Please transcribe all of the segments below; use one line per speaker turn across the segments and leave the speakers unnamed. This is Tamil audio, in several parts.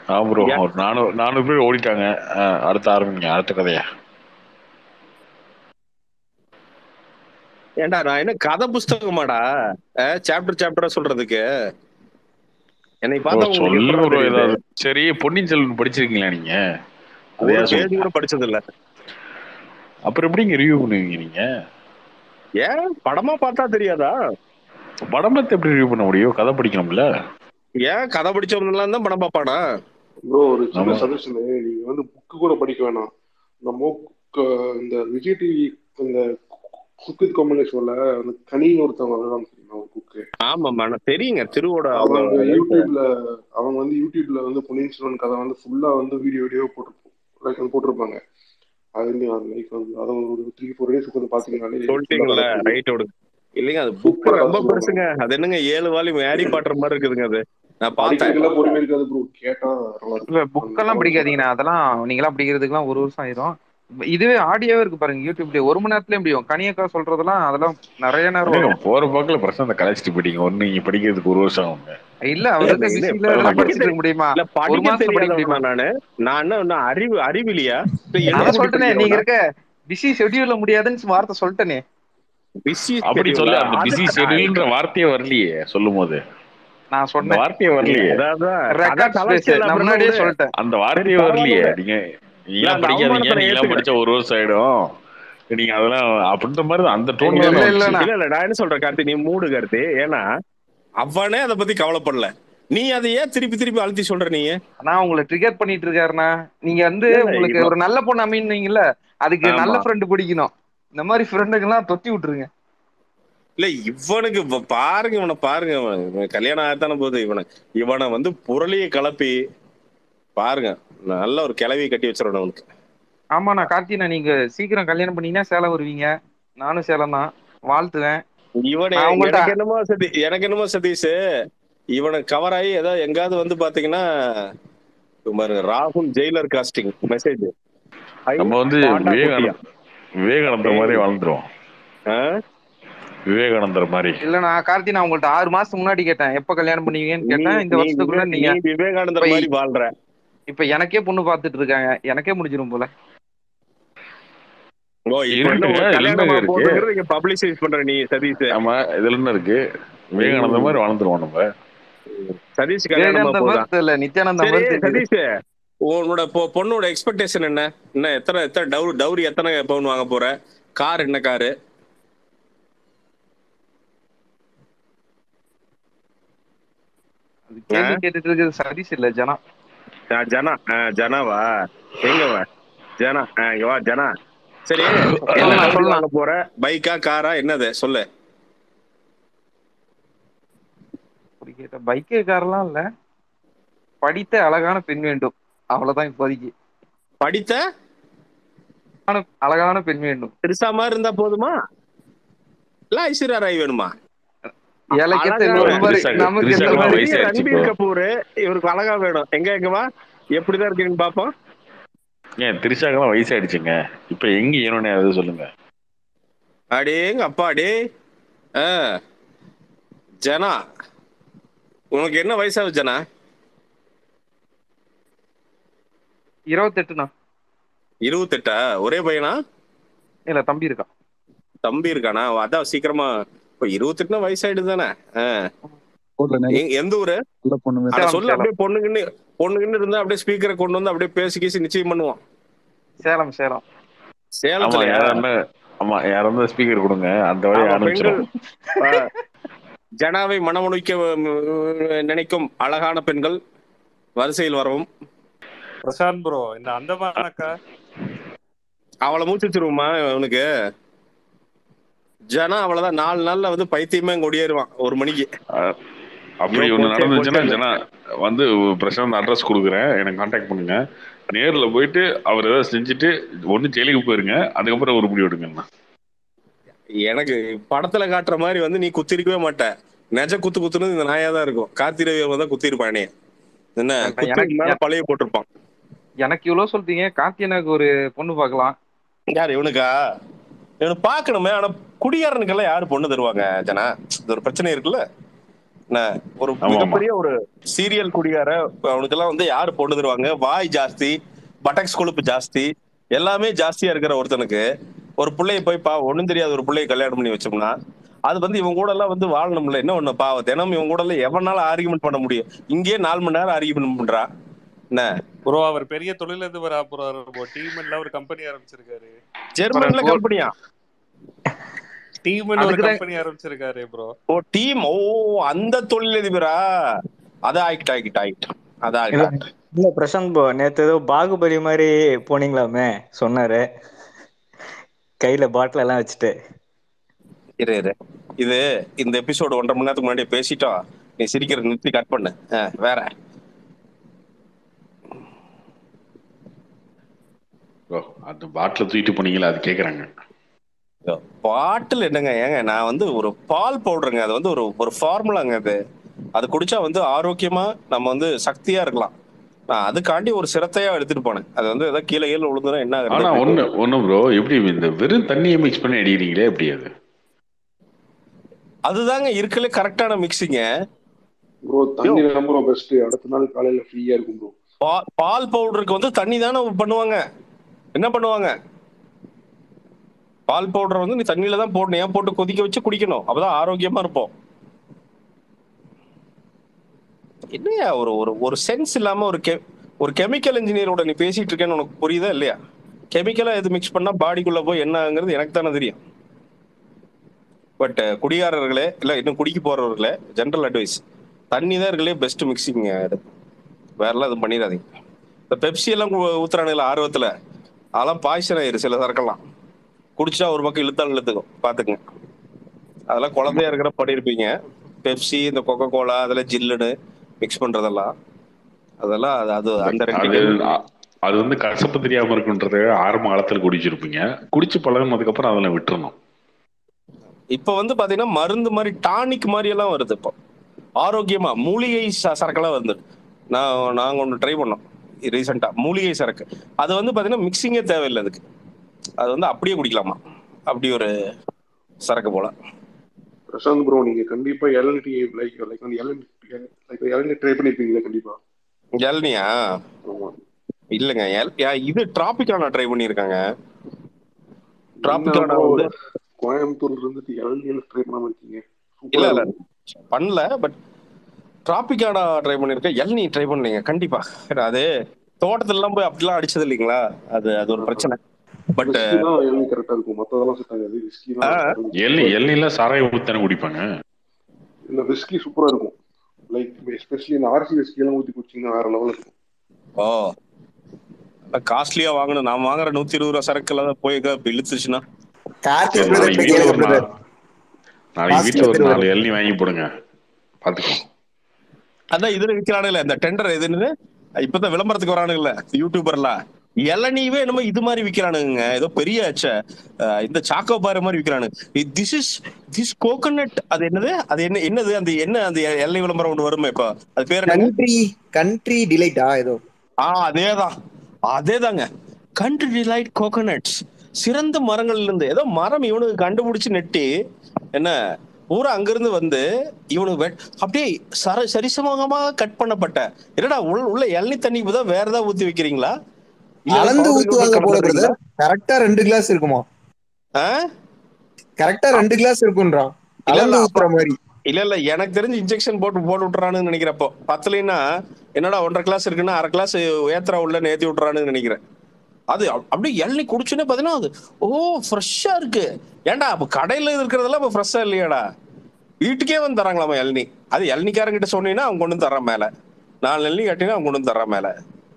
ஆ ப்ரோ ஒரு நானூறு நானூறு பேர் ஓடிட்டாங்க ஆ, அடுத்து ஆரம்பிங்க அடுத்த கதையா
ஏன்டா நான் என்ன கதை புஸ்தகமாடா சாப்டர் சாப்டரா சொல்றதுக்கு என்னை
ப்ரோ
பார்த்தா உங்களுக்கு
சொல்லு
எப்படி
ப்ரோ
தெரியுது?
ஏதாவது சரி பொன்னியின் செல்வன் படிச்சிருக்கீங்களா நீங்க
ஒரு
அதையா
பேஜ்
சொல்லுங்க
கூட படிச்சது இல்ல
அப்புறம் எப்படிங்க ரிவ்யூ பண்ணுவீங்க நீங்க
ஏன் படமா பார்த்தா தெரியாதா
படமத்தை எப்படி ரிவ்யூ பண்ண முடியும் கதை படிக்கணும்ல
ஏன் கதை படிச்சவங்க தான் படம் பார்ப்பானா
ப்ரோ ஒரு சின்ன
ஆமா.
சஜஷன் நீங்க வந்து புக்கு கூட படிக்க வேணாம் இந்த மோக் இந்த விஜய் டிவி இந்த குக் வித் கோமலி ஷோல அந்த கனின்னு ஒருத்தவங்க வரலாம் தெரியுமா ஒரு குக்கு
ஆமாம்மா நான் தெரியுங்க திருவோட
அவங்க
அவங்க
யூடியூப்ல அவங்க வந்து யூடியூப்ல வந்து பொன்னியின் செல்வன் கதை வந்து ஃபுல்லா வந்து வீடியோ வீடியோ போட்டு லைக் வந்து போட்டிருப்பாங்க அது வந்து அது லைக் வந்து அதை ஒரு த்ரீ ஃபோர் டேஸ் வந்து பாத்தீங்கன்னாலே
சொல்லிட்டீங்கல்ல
full ஆ கதை
ரைட் விடுங்க இல்லைங்க அது புக்
Super ஆ
ரொம்ப
சொல்லுவாங்க.
பெருசுங்க அது என்னங்க ஏழு வாலி ஹாரி பாட்டர் மாதிரி இருக்குதுங்க அது நான் பார்த்தேன்
படிக்கிறதுக்கெல்லாம் பொறுமை இருக்காது ப்ரோ கேட்டா நல்லா
இப்ப
இருக்கும்
புக்கெல்லாம் படிக்காதீங்கண்ணா அதெல்லாம் நீங்களாம் படிக்கிறதுக்குலாம் ஒரு வருஷம் ஆயிரும் இதுவே ஆடியோவே இருக்கு பாருங்க யூடியூப்ல ஒரு மணி நேரத்துலயே முடியும் கனியக்கா சொல்றதெல்லாம் அதெல்லாம் நிறைய நேரம்
என்னங்க,
வரும்
போற போக்குல பிரச்சனை கலைச்சிட்டு போயிட்டீங்க ஒண்ணு நீங்க படிக்கிறதுக்கு ஒரு வருஷம் ஆகுங்க
இல்ல அவர் இருக்க
இல்ல,
பிஸில
இல்ல,
இதெல்லாம்
படிக்க
படிச்சுட்டு இருக்க முடியுமா
இல்ல
ஒரு
படிக்க
மாசம் படிக்க முடியுமா
தெரியாதவனா நானு நான் என்ன இன்னும் அறிவு அறிவிலியா
நான் சொல்லிட்டேனே நீங்க இருக்க பிஸி ஷெட்யூல்ல முடியாதுன்னு வார்த்தை சொல்லிட்டேனே
பிஸி
அப்படி சொல்லு அந்த பிஸி ஷெட்யூல்ன்ற வார்த்தையே வரலையே சொல்லும் போது
நான்
அந்த
சொன்னேன்
வார்த்தையே வரலையே
ரெக்கார்ட் ஸ்பேஸ் நான் முன்னாடியே சொல்லிட்டேன்
அந்த வார்த்தையே
சரி,
வரலையே
பரவாயில்ல.
நீங்க
இல்ல,
நீங்க
அந்த
படிக்காதீங்க
அவமானத்தை
நீங்க எல்லாம்
ஏத்துக்கிறேன்.
படிச்சா ஒரு வருஷம் ஆயிடும் நீங்க அதெல்லாம் அப்படின்ற மாதிரி தான் அந்த டோன்ல
இல்ல,
தான்
இல்ல,
வந்துச்சு.
இல்ல இல்ல நான் என்ன சொல்றேன் கார்த்தி நீ மூடு கார்த்தி ஏன்னா அவனே அதை பத்தி கவலைப்படல நீ அதை ஏன் திருப்பி திருப்பி அழுத்தி சொல்ற நீ
நான் உங்களை ட்ரிகர் பண்ணிட்டு இருக்காருண்ணா நீங்க வந்து
இல்ல, இல்ல,
உங்களுக்கு
இவன்-
ஒரு நல்ல பொண்ணு அமைந்தீங்கல்ல அதுக்கு
ஆமா.
நல்ல ஃப்ரெண்டு பிடிக்கணும் இந்த மாதிரி ஃப்ரெண்டுக்கெல்லாம் தொத்தி விட்டுருங்க
இல்ல இவனுக்கு இப்ப பாருங்க இவனை பாருங்க இவன் இவன் கல்யாணம் ஆகத்தானே போகுது இவனை இவனை வந்து புரளிய கலப்பி பாருங்க நல்ல ஒரு கிளவி கட்டி வச்சிடணும் அவனுக்கு
ஆமாண்ணா கார்த்தினா நீங்க சீக்கிரம் கல்யாணம் பண்ணீங்கன்னா சேலம் வருவீங்க நானும் சேலம் தான் வாழ்த்துவேன்
இவனை
நான் உங்கள்ட்ட-
எனக்கு என்னமோ சதி எனக்கு என்னமோ சதீஷ் இவனை கவர் ஆகி ஏதோ எங்காவது வந்து பாத்தீங்கன்னா இப்ப பாருங்க ராகுல் ஜெயிலர் காஸ்டிங் மெசேஜ்
நம்ம வந்து விவேகானந்த விவேகானந்தர் மாதிரி வாழ்ந்துரும் விவேகானந்தர் மாதிரி
இல்லண்ணா கார்த்தி நான் உங்கள்ட்ட ஆறு மாசத்துக்கு முன்னாடி கேட்டேன் எப்ப கல்யாணம் பண்ணுவீங்கன்னு கேட்டேன் இந்த வருஷத்துக்குள்ள நீங்க
விவேகானந்தர்
இப்ப-
மாதிரி வாழ்ற
இப்ப எனக்கே பொண்ணு பாத்துட்டு இருக்காங்க எனக்கே முடிஞ்சிரும் போல
ஓ இப்ப என்ன
இருக்குங்க,
ஒரு
இதுல
கல்யாணமா
என்ன இருக்கு?
போகுதுங்கிறது இங்க பப்ளிசைஸ் பண்ற நீ சதீஷ்
ஆமா இதுல என்ன இருக்கு விவேகானந்தர் மாதிரி வாழ்ந்துருவோம் நம்ம
சதீஷ் கல்யாணமா
விவேகானந்த
போதா
மாதிரி இல்ல நித்யானந்த
சரி
மாதிரி தெரியுது.
சதீஷ் உன்னோட பொ- பொண்ணோட எக்ஸ்பெக்டேஷன் என்ன என்ன எத்தனை எத்தனை டவுரி டவுரி எத்தனை பவுன் வாங்க போற கார் என்ன காரு
அது கேள்வி கேட்டுட்டு இருக்கிறது சதீஷ் இல்ல ஜனா
ஆ, ஜனா ஆ, ஜனாவா எங்க வா ஜனா ஆ, இங்க வா ஜனா சரி என்ன
சொல்லலாம்,
வண்டி
சொல்லலாம்.
வாங்க போற பைக்கா காரா என்னது சொல்லு
அப்படி கேட்ட பைக்கே காரெல்லாம் இல்ல படித்த அழகான பெண் வேண்டும் அவ்வளவுதான் இப்போதைக்கு
படித்த
அழகான- அழகான பெண் வேண்டும்
பெருசா மாதிரி இருந்தா போதுமா இல்ல ஐஸ்வர்யா ராய் வேணுமா
ஏழைக்கேத்த
அழகா
இன்னொரு மாதிரி
திரிஷா-
நமக்கு இந்த
திரிஷாக்கு
மாதிரி
வயசு ஆயிடுச்சு
ரன்பீர்
இப்போ.
கபூர் இவருக்கு அழகா வேணும் எங்க எங்க வா எப்படிதான் இருக்கீங்கன்னு பாப்போம்
ஏன் திரிஷாக்கெல்லாம் வயசாயிடுச்சுங்க இப்ப எங்க ஈரோனே அது சொல்லுங்க
அடேங்க அப்பா அடே ஆ. ஜனா உனக்கு என்ன வயசாகுது ஜனா
இருபத்தெட்டுண்ணா
இருபத்தெட்டா ஒரே பையனா
இல்ல தம்பி இருக்கான்
தம்பி இருக்கானா ஓ, அதான் சீக்கிரமா இப்ப இருபத்தெட்டுனா வயசாயிடுது தானே
ஊர்ல நிறைய
எந்த ஊரு
நல்ல பொண்ணு
அட
சேலம்,
சொல்லு
சேலம்.
அப்படியே பொண்ணுங்கன்னு பொண்ணுங்கன்னு இருந்தா அப்படியே ஸ்பீக்கரை கொண்டு வந்து அப்படியே பேசி கீசி நிச்சயம் பண்ணுவோம்
சேலம் சேலம்
ஆமா
சேலத்துலயா
யாரும் ஆமா யாரும் ஸ்பீக்கர் கொடுங்க அந்த வழியை
ஆமா,
ஆரம்பிச்சிடும்
பெண்கள் ஆ, ஜனாவை மனமுடிக்க நினைக்கும் அழகான பெண்கள் வரிசையில் வரவும்
பிரசாந்த் ப்ரோ இந்த அந்தமான் அக்கா
அவளை மூச்சு வச்சிருவோமா அவனுக்கு ஜனா அவ்வளவுதான் நாலு நாள்ல வந்து பைத்தியமே இங்க ஒடியேறுவான் ஒரு மணிக்கு
அப்படி
ஐயோ,
ஒண்ணு
போச்சே,
நடந்துச்சுன்னா
போச்சே.
ஜனா வந்து பிரசாந்த் அட்ரஸ் கொடுக்குறேன் எனக்கு கான்டாக்ட் பண்ணுங்க நேர்ல போயிட்டு அவர் ஏதாவது செஞ்சுட்டு ஒண்ணு ஜெயிலுக்கு போயிருங்க அதுக்கப்புறம் ஒரு முடிவு எடுங்கண்ணா
எனக்கு படத்துல காட்டுற மாதிரி வந்து நீ குத்திருக்கவே மாட்ட நெஜ குத்து குத்துனது இந்த நாயா தான் இருக்கும் கார்த்திரவியர் தான் குத்தி இருப்பானே என்ன குத்து
எனக்கு-
மேல பழைய போட்டிருப்பான்
எனக்கு இவ்வளவு சொல்றீங்க கார்த்தியனுக்கு ஒரு பொண்ணு பார்க்கலாம்
யார் இவனுக்கா இவனு பாக்கணுமே ஆனா குடியாரனுக்கெல்லாம் யாரு பொண்ணு தருவாங்க ஜனா இது ஒரு பிரச்சனை இருக்குல்ல என்ன, ஒரு
ஆமா, ஆமா.
மிகப்பெரிய ஒரு சீரியல் குடிகார அவனுக்கெல்லாம் வந்து யாரு பொண்ணு தருவாங்க வாய் ஜாஸ்தி பட்டக்ஸ் கொழுப்பு ஜாஸ்தி எல்லாமே ஜாஸ்தியா இருக்கிற ஒருத்தனுக்கு ஒரு பிள்ளைய போய் பா ஒண்ணும் தெரியாத ஒரு பிள்ளைய கல்யாணம் பண்ணி வச்சோம்னா அது வந்து இவங்க கூட எல்லாம் வந்து வாழணும்ல என்ன ஒண்ணு பாவம் தினம் இவங்க கூட எல்லாம் எவனால ஆர்கியூமெண்ட் பண்ண முடியும் இங்கேயே நாலு மணி நேரம் ஆர்கியூமெண்ட் பண்றா என்ன
ப்ரோ அவர் பெரிய தொழிலதிபர் போறாரு ப்ரோ டீம் எல்லாம் ஒரு கம்பெனி ஆரம்பிச்சிருக்காரு
ஜெர்மன்ல
ஒரு-
கம்பெனியா
டீம் ஒரு
அதுக்குதான்
கம்பெனி ஆரம்பிச்சிருக்காரு ப்ரோ
ஓ டீம் ஓ அந்த தொழிலதிபரா அது ஆகிட்டு ஆகிட்டு ஆகிட்டு அதான்
இல்ல
ஆகிட்டு
இல்ல பிரசாந்த் ப்ரோ நேத்து ஏதோ பாகுபலி மாதிரி போனீங்களாமே சொன்னாரு கையில பாட்டில் எல்லாம் வச்சுட்டு
இரு இரு இது இந்த எபிசோடு ஒன்றரை மணி நேரத்துக்கு முன்னாடி பேசிட்டோம் நீ சிரிக்கிறது நிறுத்தி கட் பண்ணு ஆ, வேற
ப்ரோ அந்த பாட்டில் தூக்கிட்டு போனீங்களா அது கேக்குறாங்க
பாட்டில் என்னங்க ஏங்க நான் வந்து ஒரு பால் பவுடருங்க அது வந்து ஒரு ஒரு ஃபார்முலாங்க அது அது குடிச்சா வந்து ஆரோக்கியமா நம்ம வந்து சக்தியா இருக்கலாம் நான் அதுக்காண்டி ஒரு சிரத்தையா எடுத்துட்டு போனேன் அது வந்து ஏதோ கீழே கீழே விழுந்துரும் என்ன
ஆனா
ஆகுறது
ஒண்ணு ஒண்ணு ப்ரோ எப்படி இந்த வெறும் தண்ணியை மிக்ஸ் பண்ணி அடிக்கிறீங்களே எப்படி அது
அதுதாங்க இருக்கல கரெக்டான மிக்சிங்க
ப்ரோ தண்ணி தான் ப்ரோ பெஸ்ட் அடுத்த நாள் காலையில ஃப்ரீயா இருக்கும் ப்ரோ
பா- பால் பவுடருக்கு வந்து தண்ணி தானே பண்ணுவாங்க என்ன பண்ணுவாங்க பால் பவுடர் வந்து நீ தண்ணியில தான் போடணும் ஏன் போட்டு கொதிக்க வச்சு குடிக்கணும் அப்பதான் ஆரோக்கியமா இருப்போம் என்னையா ஒரு ஒரு ஒரு சென்ஸ் இல்லாம ஒரு கெ ஒரு கெமிக்கல் இன்ஜினியரோட நீ பேசிட்டு இருக்கேன்னு உனக்கு புரியுதா இல்லையா கெமிக்கலா எது மிக்ஸ் பண்ணா பாடிக்குள்ள போய் என்ன ஆகுங்கிறது எனக்கு தானே தெரியும் பட் குடிகாரர்களே இல்ல இன்னும் குடிக்க போறவர்களே ஜென்ரல் அட்வைஸ் தண்ணி தான் இருக்கலே பெஸ்ட் மிக்சிங் இது வேறெல்லாம் எதுவும் பண்ணிடாதீங்க இந்த பெப்சி எல்லாம் ஊ- ஊத்துறானுங்களா ஆர்வத்துல அதெல்லாம் பாய்ச்சல் ஆயிரு சில சரக்கெல்லாம் குடிச்சா ஒரு பக்கம் இழுத்தாலும் இழுத்துக்கும் பாத்துக்குங்க அதெல்லாம் குழந்தையா இருக்கிற பண்ணியிருப்பீங்க பெப்சி இந்த கொக்கோ கோலா அதெல்லாம் ஜில்லுன்னு மிக்ஸ் பண்றதெல்லாம் அதெல்லாம் அது அது அந்த ரெண்டு
அது
chemical-
அ- அது வந்து கசப்பு தெரியாம இருக்குன்றத ஆரம்ப காலத்துல குடிச்சிருப்பீங்க குடிச்சு பழகுனதுக்கு அப்புறம் அதெல்லாம் விட்டுறணும்
இப்ப வந்து பாத்தீங்கன்னா மருந்து மாதிரி டானிக் மாதிரி எல்லாம் வருது இப்போ ஆரோக்கியமா மூலிகை ச- சரக்கெல்லாம் வருது நான் நாங்க ஒன்று ட்ரை பண்ணோம் ரீசெண்டா மூலிகை சரக்கு அது வந்து பாத்தீங்கன்னா மிக்சிங்கே தேவையில்லை அதுக்கு அது வந்து அப்படியே குடிக்கலாமா அப்படி ஒரு சரக்கு போல
பிரசாந்த் ப்ரோ நீங்க கண்டிப்பா எல்என்டி லைக் லைக் வந்து எல்என் லைக் எல்என்டி ட்ரை பண்ணிருப்பீங்களா கண்டிப்பா
இளநியா
ஆமா
இல்லைங்க எல்- யா- இது டிராபிக்கான ட்ரை பண்ணியிருக்காங்க
என்ன
டிராபிக்கான
bro,
வந்து
கோயம்புத்தூர்ல இருந்துட்டு எல்என்டி ட்ரை பண்ணாம இருக்கீங்க
இல்ல
சூப்பரா
இல்ல
இருக்கும்
பண்ணல பட் டிராபிக்கான ட்ரை பண்ணிருக்கேன் எல்னி ட்ரை பண்ணீங்க கண்டிப்பா அது தோட்டத்துல எல்லாம் போய் அப்படிலாம் அடிச்சது இல்லைங்களா அது அது ஒரு பிரச்சனை பட்
விஸ்கி தான் எல்என்டி கரெக்டா இருக்கும் மத்ததெல்லாம் செட் ஆகாது விஸ்கி தான்
ஆ.
correct ஆ இருக்கும்.
எள்ளி எல்லாம் சாராய ஊத்தானே குடிப்பாங்க
இல்ல விஸ்கி சூப்பரா இருக்கும் லைக் எஸ்பெஷலி இந்த ஆர்சி விஸ்கி எல்லாம் ஊத்தி குடிச்சீங்கன்னா வேற லெவல் இருக்கும்
ஓ காஸ்ட்லியா வாங்கணும் நான் வாங்குற நூத்தி இருபது ரூபா சரக்குல போய் எங்க இழுத்துச்சுன்னா
கார்த்திக்
சரி,
பிரதர்
நாளைக்கு
கேளுங்க
வீட்டுல ஒரு
பிரதர்
நா- நாளைக்கு வீட்டுல ஒரு
Hostel
நாலு எள்ளி வாங்கி போடுங்க பாத்துக்கோ
அதான் இதுல விக்கிறானுங்களே இந்த டெண்டர் எதுன்னு இப்பதான் விளம்பரத்துக்கு வரானுங்கல்ல யூடியூபர்லாம் இளநீவே என்னமோ இது மாதிரி விக்கிறானுங்க ஏதோ பெரிய ச்ச, அஹ், இந்த சாக்கோ பாரு மாதிரி விக்கிறானுங்க திஸ் இஸ் திஸ் கோகனட் அது என்னது அது என்ன என்னது அந்த என்ன அந்த எல்லை விளம்பரம் ஒன்று வருமே இப்போ அது பேர் என்ன
கண்ட்ரி கண்ட்ரி டிலைட்டா ஏதோ
ஆ அதேதான் அதேதாங்க கண்ட்ரி டிலைட் கோகனட்ஸ் சிறந்த மரங்கள்ல இருந்து ஏதோ மரம் இவனுக்கு கண்டுபிடிச்சு நெட்டி என்ன பூரா அங்கிருந்து வந்து இவனுக்கு வெட்- அப்படியே சர சரிசமமா கட் பண்ணப்பட்ட என்னடா உள்ள உள்ள இளநீ தண்ணி தான் வேற ஏதாவது ஊத்தி வைக்கிறீங்களா இல்ல
அளந்து
powder
ஊத்துவாங்க
கலந்து
போல
வைக்கிறீங்களா?
பிரதர் கரெக்டா ரெண்டு கிளாஸ் இருக்குமா
ஆ?
கரெக்டா ரெண்டு கிளாஸ் இருக்குன்றான்
இல்ல, இல்ல,
அளந்து ஊத்துற மாதிரி
இல்ல இல்ல எனக்கு தெரிஞ்சு இன்ஜெக்ஷன் போட்டு போட்டு விட்டுறானுன்னு நினைக்கிறப்போ பத்துலன்னா என்னடா ஒன்றரை கிளாஸ் இருக்குன்னா அரை கிளாஸ் ஏத்துறா உள்ள நேத்தி விட்டுறானுன்னு நினைக்கிறேன் அது அப்~ அப்படியே இளநீ குடிச்சுன்னே பாத்தீங்கன்னா அது ஓ ஃப்ரெஷ்ஷா இருக்கு ஏன்டா அப்ப கடையில இருக்கிறதெல்லாம் இப்ப ஃப்ரெஷ்ஷா இல்லையாடா வீட்டுக்கே வந்து தராங்களாமா இளநீ அது இளநிக்காரங்கிட்ட சொன்னீங்கன்னா அவங்க கொண்டு வந்து தர்றான் மேல நாலு இளநீ கட்டினா அவங்க கொண்டு வந்து தர்றான் மேல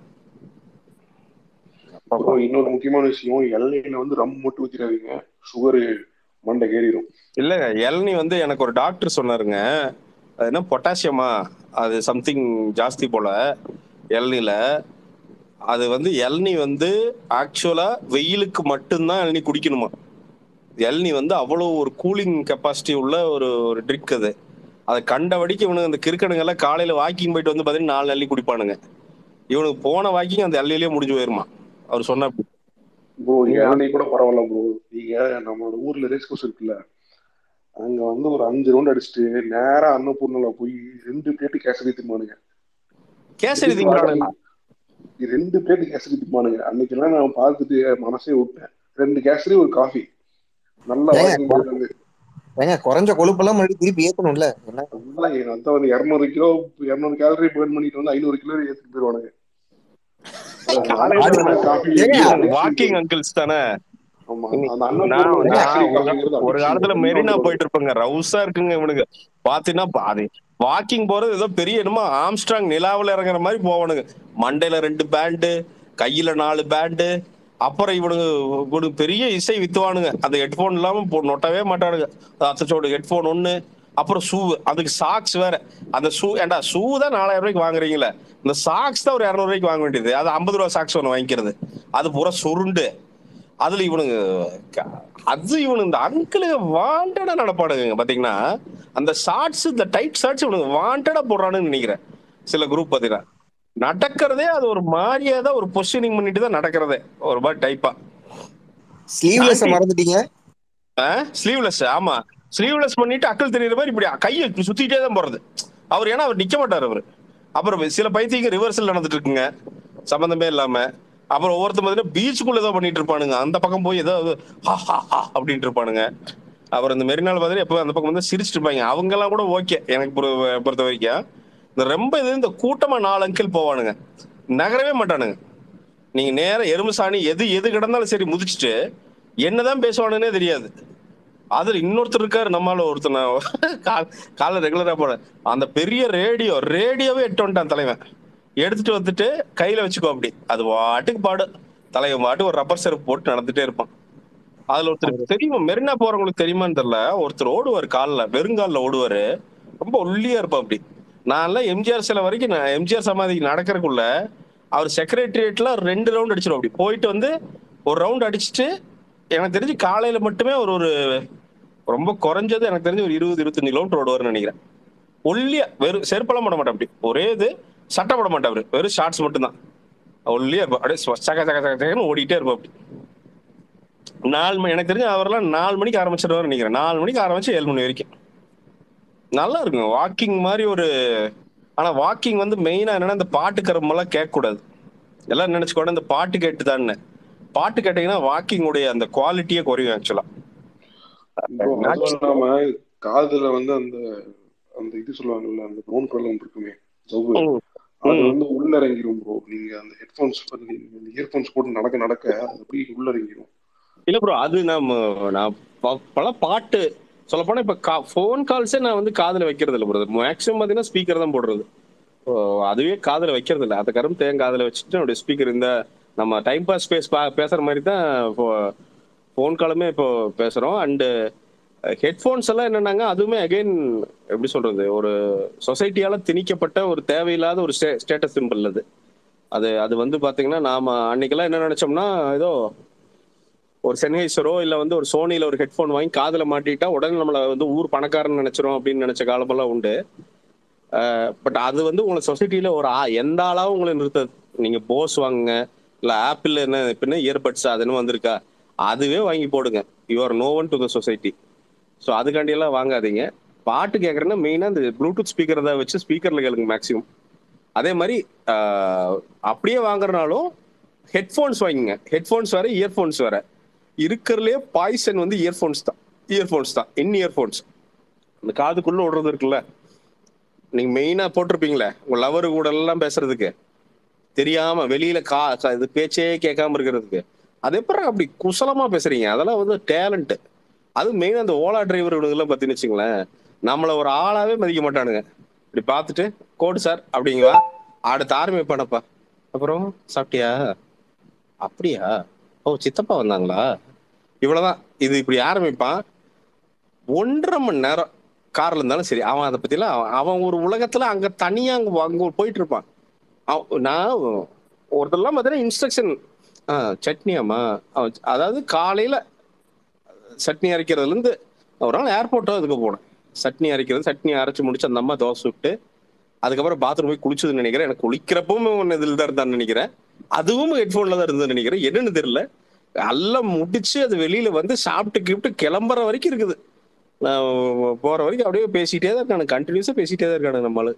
அப்புறம் இன்னொரு முக்கியமான விஷயம் இளநீல வந்து ரம் மட்டும் ஊத்திடாதீங்க சுகர் மண்டை ஏறிடும்
இல்லங்க இளநீ வந்து எனக்கு ஒரு டாக்டர் சொன்னாருங்க அது என்ன பொட்டாசியமா அது சம்திங் ஜாஸ்தி போல இளநீல அது வந்து இளநீ வந்து ஆக்சுவலா வெயிலுக்கு மட்டும்தான் இளநீ குடிக்கணுமா இளநீ வந்து அவ்வளவு ஒரு கூலிங் கெப்பாசிட்டி உள்ள ஒரு ஒரு ட்ரிங்க் அது அதை கண்டபடிக்கு இவனுக்கு அந்த கிறுக்கனுங்க எல்லாம் காலையில வாக்கிங் போயிட்டு வந்து பாத்தீங்கன்னா நாலு இளநீ குடிப்பானுங்க இவனுக்கு போன வாக்கிங் அந்த இளநிலேயே முடிஞ்சு போயிருமா அவர் சொன்ன
ப்ரோ இளநீ கூட பரவாயில்ல ப்ரோ நீங்க நம்மளோட ஊர்ல ரேஸ் கோர்ஸ் இருக்குல்ல அங்க வந்து ஒரு அஞ்சு ரவுண்ட் அடிச்சுட்டு நேரா அன்னபூர்ணால போய் ரெண்டு பிளேட்டு கேசரி திம்பானுங்க
கேசரி திங்கிறானுங்க
ரெண்டு பிளேட் கேசரி திம்பானுங்க அன்னைக்கெல்லாம் நான் பார்த்துட்டு மனசே விட்டேன் ரெண்டு கேசரி ஒரு காஃபி நல்லா
ஏங்க,
வாக்கிங் போயிட்டு வந்து
ஏங்க குறைஞ்ச கொழுப்பெல்லாம் மறுபடியும் திருப்பி ஏத்தணும்ல என்ன
அதெல்லாம் எங்க அத்தை வந்து இரநூறு கிலோ இரநூறு கேலரி பேர்ன் பண்ணிட்டு வந்து ஐநூறு கிலோ ஏத்திட்டு போயிடுவானுங்க
காலையில
காஃபி
வாக்கிங் அங்கிள்ஸ் தானே
ஆமா
இன்னைக்கு
அந்த
நான்
அன்னபூர்ணா
நான்
கேசரி
ஒரு
காஃபிங்கிறது
ஒரு
addiction.
காலத்துல மெரினா
இன்னொரு
போயிட்டு இருப்பேங்க ரவுஸா இருக்குங்க இவனுங்க பாத்தீங்கன்னா பாதி வாக்கிங் போறது ஏதோ பெரிய என்னமோ ஆம்ஸ்ட்ராங் நிலாவுல இறங்குற மாதிரி போவானுங்க மண்டையில ரெண்டு பேண்டு கையில நாலு பேண்டு அப்புறம் இவனுங்க இவனுக்கு பெரிய இசை வித்துவானுங்க அந்த ஹெட்போன் இல்லாம போ- நொட்டவே மாட்டானுங்க அத்தச்சோடு ஹெட்போன் ஒண்ணு அப்புறம் ஷூ அதுக்கு சாக்ஸ் வேற அந்த ஷூ ஏன்டா ஷூ தான் நாலாயிரம் ரூபாய்க்கு வாங்குறீங்களே இந்த சாக்ஸ் தான் ஒரு இரநூறு ரூபாய்க்கு வாங்க வேண்டியது அது ஐம்பது ரூபா சாக்ஸ் ஒன்று வாங்கிக்கிறது அது பூரா சுருண்டு அதுல இவனுங்க க- அது இவனு இந்த அங்கிளுங்க வாண்டடா நடப்பாடுங்க பாத்தீங்கன்னா அந்த ஷார்ட்ஸ் இந்த டைட் ஷார்ட்ஸ் இவனுங்க வாண்டடா போடுறானுன்னு நினைக்கிறேன் சில குரூப் பாத்தீங்கன்னா நடக்கிறதே அது ஒரு மாதிரியா தான் ஒரு பொசிஷனிங் பண்ணிட்டு தான் நடக்கிறதே ஒரு மாதிரி டைப்பா
ஸ்லீவ்லெஸ்
Aunty.
மறந்துட்டீங்க
ஸ்லீவ்லெஸ் ஆமா ஸ்லீவ்லெஸ் பண்ணிட்டு அக்கல் தெரியுற மாதிரி இப்படி கையை இப்படி சுத்திட்டே தான் போறது அவர் ஏன்னா அவர் நிக்க மாட்டார் அவர் அப்புறம் சில பைத்தியங்க ரிவர்சல் நடந்துட்டு இருக்குங்க சம்பந்தமே இல்லாம அப்புறம் ஒவ்வொருத்தர் பார்த்தீங்கன்னா பீச்சுக்குள்ள ஏதோ பண்ணிட்டு இருப்பானுங்க அந்த பக்கம் போய் ஏதோ ஹா ஹா ஹா அப்படின்ட்டு இருப்பானுங்க அப்புறம் இந்த மெரினால் பார்த்தீங்கன்னா எப்போ அந்த பக்கம் வந்து சிரிச்சிட்டு இருப்பாங்க அவங்க எல்லாம் கூட ஓகே எனக்கு பொறு- பொறுத்த வரைக்கும் இந்த ரொம்ப இது இந்த கூட்டமா நாலு அங்கிள் போவானுங்க நகரவே மாட்டானுங்க நீங்க நேரா எறும்பு சாணி எது எது கிடந்தாலும் சரி முதிச்சுட்டு என்னதான் பேசுவானுன்னே தெரியாது அதுல இன்னொருத்தர் இருக்காரு நம்மால ஒருத்தர் நான் கா- காலைல ரெகுலரா போறேன் அந்த பெரிய ரேடியோ ரேடியோவே எட்டு வந்துட்டான் தலைவன் எடுத்துட்டு வந்துட்டு கையில வச்சுக்கோ அப்படி அது பாட்டுக்கு பாடு தலைவன் பாட்டு ஒரு ரப்பர் செருப்பு போட்டு நடந்துட்டே இருப்பான் அதுல ஒருத்தர் தெரியுமா மெரினா போறவங்களுக்கு தெரியுமான்னு தெரியல ஒருத்தர் ஓடுவார் கால்ல வெறுங்கால்ல ஓடுவாரு ரொம்ப ஒல்லியா இருப்பா அப்படி நான்லாம் எம்ஜிஆர் சில வரைக்கும் நான் எம்ஜிஆர் சமாதிக்கு நடக்கிறதுக்குள்ள அவர் செக்ரட்டரியேட்ல ரெண்டு ரவுண்ட் அடிச்சிடும் அப்படி போயிட்டு வந்து ஒரு ரவுண்ட் அடிச்சுட்டு எனக்கு தெரிஞ்சு காலையில மட்டுமே ஒரு ஒரு ரொம்ப குறைஞ்சது எனக்கு தெரிஞ்சு ஒரு இருபது இருபத்தஞ்சு கிலோமீட்டர் ஓடுவார்னு நினைக்கிறேன் ஒல்லியா வெறும் செருப்பெல்லாம் போட மாட்டேன் அப்படி ஒரே இது சட்டை போட மாட்டேன் அவரு வெறும் ஷார்ட்ஸ் மட்டும்தான் ஒல்லியா இருப்பா அப்படியே ஸ்வ- சக சக சக சகன்னு ஓடிட்டே இருப்பா அப்படி நாலு மணி எனக்கு தெரிஞ்சு அவரெல்லாம் நாலு மணிக்கு ஆரம்பிச்சிருவாரு நினைக்கிறேன் நாலு மணிக்கு ஆரம்பிச்சு ஏழு மணி வரைக்கும் நல்லா இருக்குங்க வாக்கிங் மாதிரி ஒரு ஆனா வாக்கிங் வந்து மெயினா என்னன்னா இந்த பாட்டு கருமெல்லாம் கேட்க கூடாது எல்லாம் நினைச்சுக்கோட இந்த பாட்டு கேட்டுதான்னு பாட்டு கேட்டீங்கன்னா வாக்கிங் உடைய அந்த குவாலிட்டியே குறையும் ஆக்சுவலா
bro, அதுவும் இல்லாம காதுல வந்து அந்த அந்த இது சொல்லுவாங்கல்ல அந்த ப்ரௌன் கலர்ல ஒன்று இருக்குமே ஜவ்வு அது வந்து உள்ள இறங்கிரும் ப்ரோ நீங்க அந்த ஹெட்போன்ஸ் இயர்போன்ஸ் போட்டு நடக்க நடக்க அது அப்படியே உள்ள இறங்கிரும்
இல்ல ப்ரோ அது நம்ம நான் ப- பல பாட்டு சொல்ல போனா இப்ப ஃபோன் கால்ஸே நான் வந்து காதுல வைக்கிறது இல்ல ப்ரோ மேக்ஸிமம் பாத்தீங்கன்னா ஸ்பீக்கர் தான் போடுறது ஓ, அதுவே காதுல வைக்கிறது இல்ல அந்த கரும் தேன் காதுல வச்சுட்டு என்னுடைய ஸ்பீக்கர் இந்த நம்ம டைம் பாஸ் பேஸ் பேசுற மாதிரி தான் ஃபோன் காலுமே இப்போ பேசுறோம் அண்டு ஹெட்ஃபோன்ஸ் எல்லாம் என்னன்னாங்க அதுவுமே அகைன் எப்படி சொல்றது ஒரு சொசைட்டியால திணிக்கப்பட்ட ஒரு தேவையில்லாத ஒரு ஸ்டேட்டஸ் சிம்பிள் அது அது அது வந்து பாத்தீங்கன்னா நாம அன்னைக்கெல்லாம் என்ன நினைச்சோம்னா ஏதோ ஒரு சென்ஹைசரோ இல்ல வந்து ஒரு சோனில ஒரு ஹெட்ஃபோன் வாங்கி காதுல மாட்டிட்டா உடனே நம்மள வந்து ஊர் பணக்காரன் நினைச்சிரும் அப்படின்னு நினைச்ச காலமெல்லாம் உண்டு பட் அது வந்து உங்களை சொசைட்டில ஒரு ஆ- எந்த ஆளாவும் உங்களை நிறுத்தாது நீங்க போஸ் வாங்குங்க இல்ல ஆப்பிள் என்ன பின்ன இயர்பட்ஸ் அது என்ன வந்திருக்கா அதுவே வாங்கி போடுங்க you're no one to the society so அதுக்காண்டி எல்லாம் வாங்காதீங்க பாட்டு கேட்குறேன்னா மெயினாக இந்த ப்ளூடூத் ஸ்பீக்கர் தான் வச்சு ஸ்பீக்கர்ல கேளுங்க மேக்ஸிமம் அதே மாதிரி ஆஹ், அப்படியே வாங்குறனாலும் ஹெட்ஃபோன்ஸ் வாங்கிங்க ஹெட்ஃபோன்ஸ் வேற இயர்ஃபோன்ஸ் வேற இருக்கிறதுலே பாய்சன் வந்து இயர்ஃபோன்ஸ் தான் இயர்ஃபோன்ஸ் தான் இன் இயர்ஃபோன்ஸ் அந்த காதுக்குள்ள விடுறது இருக்குல்ல நீங்க மெயினா போட்டிருப்பீங்களே உங்க லவர் கூட எல்லாம் பேசுறதுக்கு தெரியாம வெளியில கா கா- இது பேச்சே கேட்காம இருக்கிறதுக்கு அது எப்படி அப்படி குசலமா பேசுறீங்க அதெல்லாம் வந்து டேலண்ட் அது மெயின் அந்த ஓலா டிரைவர்களுக்கெல்லாம் பார்த்தீங்கன்னு வச்சுங்களேன் நம்மள ஒரு ஆளாவே மதிக்க மாட்டானுங்க இப்படி பார்த்துட்டு கோடு சார் அப்படிங்குவா அடுத்த ஆரம்பிப்பானப்பா அப்புறம் சாப்பிட்டியா அப்படியா ஓ சித்தப்பா வந்தாங்களா இவ்வளவுதான் இது இப்படி ஆரம்பிப்பான் ஒன்றரை மணி நேரம் கார்ல இருந்தாலும் சரி அவன் அதை பத்திலாம் அவன் அவன் ஒரு உலகத்துல அங்க தனியா அங்க அங்க போயிட்டு இருப்பான் அவன் நான் ஒருத்தர்லாம் பார்த்தீங்கன்னா இன்ஸ்ட்ரக்ஷன் சட்னியாமா அவன் அதாவது காலையில சட்னி அரைக்கிறதுல இருந்து ஒரு நாள் ஏர்போர்ட்டோ இதுக்கு போனேன் சட்னி அரைக்கிறது சட்னி அரைச்சு முடிச்சு அந்த அம்மா தோசை விட்டு அதுக்கப்புறம் பாத்ரூம் போய் குளிச்சதுன்னு நினைக்கிறேன் எனக்கு குளிக்கிறப்பவும் ஒன்று இதில் தான் இருந்தான்னு நினைக்கிறேன் அதுவும் ஹெட்ஃபோன்ல தான் இருந்ததுன்னு நினைக்கிறேன் என்னன்னு தெரியல எல்லாம் முடிச்சு அது வெளியில வந்து சாப்பிட்டு கிப்ட்டு கிளம்புற வரைக்கும் இருக்குது நான் போற வரைக்கும் அப்படியே பேசிட்டே தான் இருக்கானு கண்டினியூஸா பேசிட்டே தான் இருக்கானு நம்மளு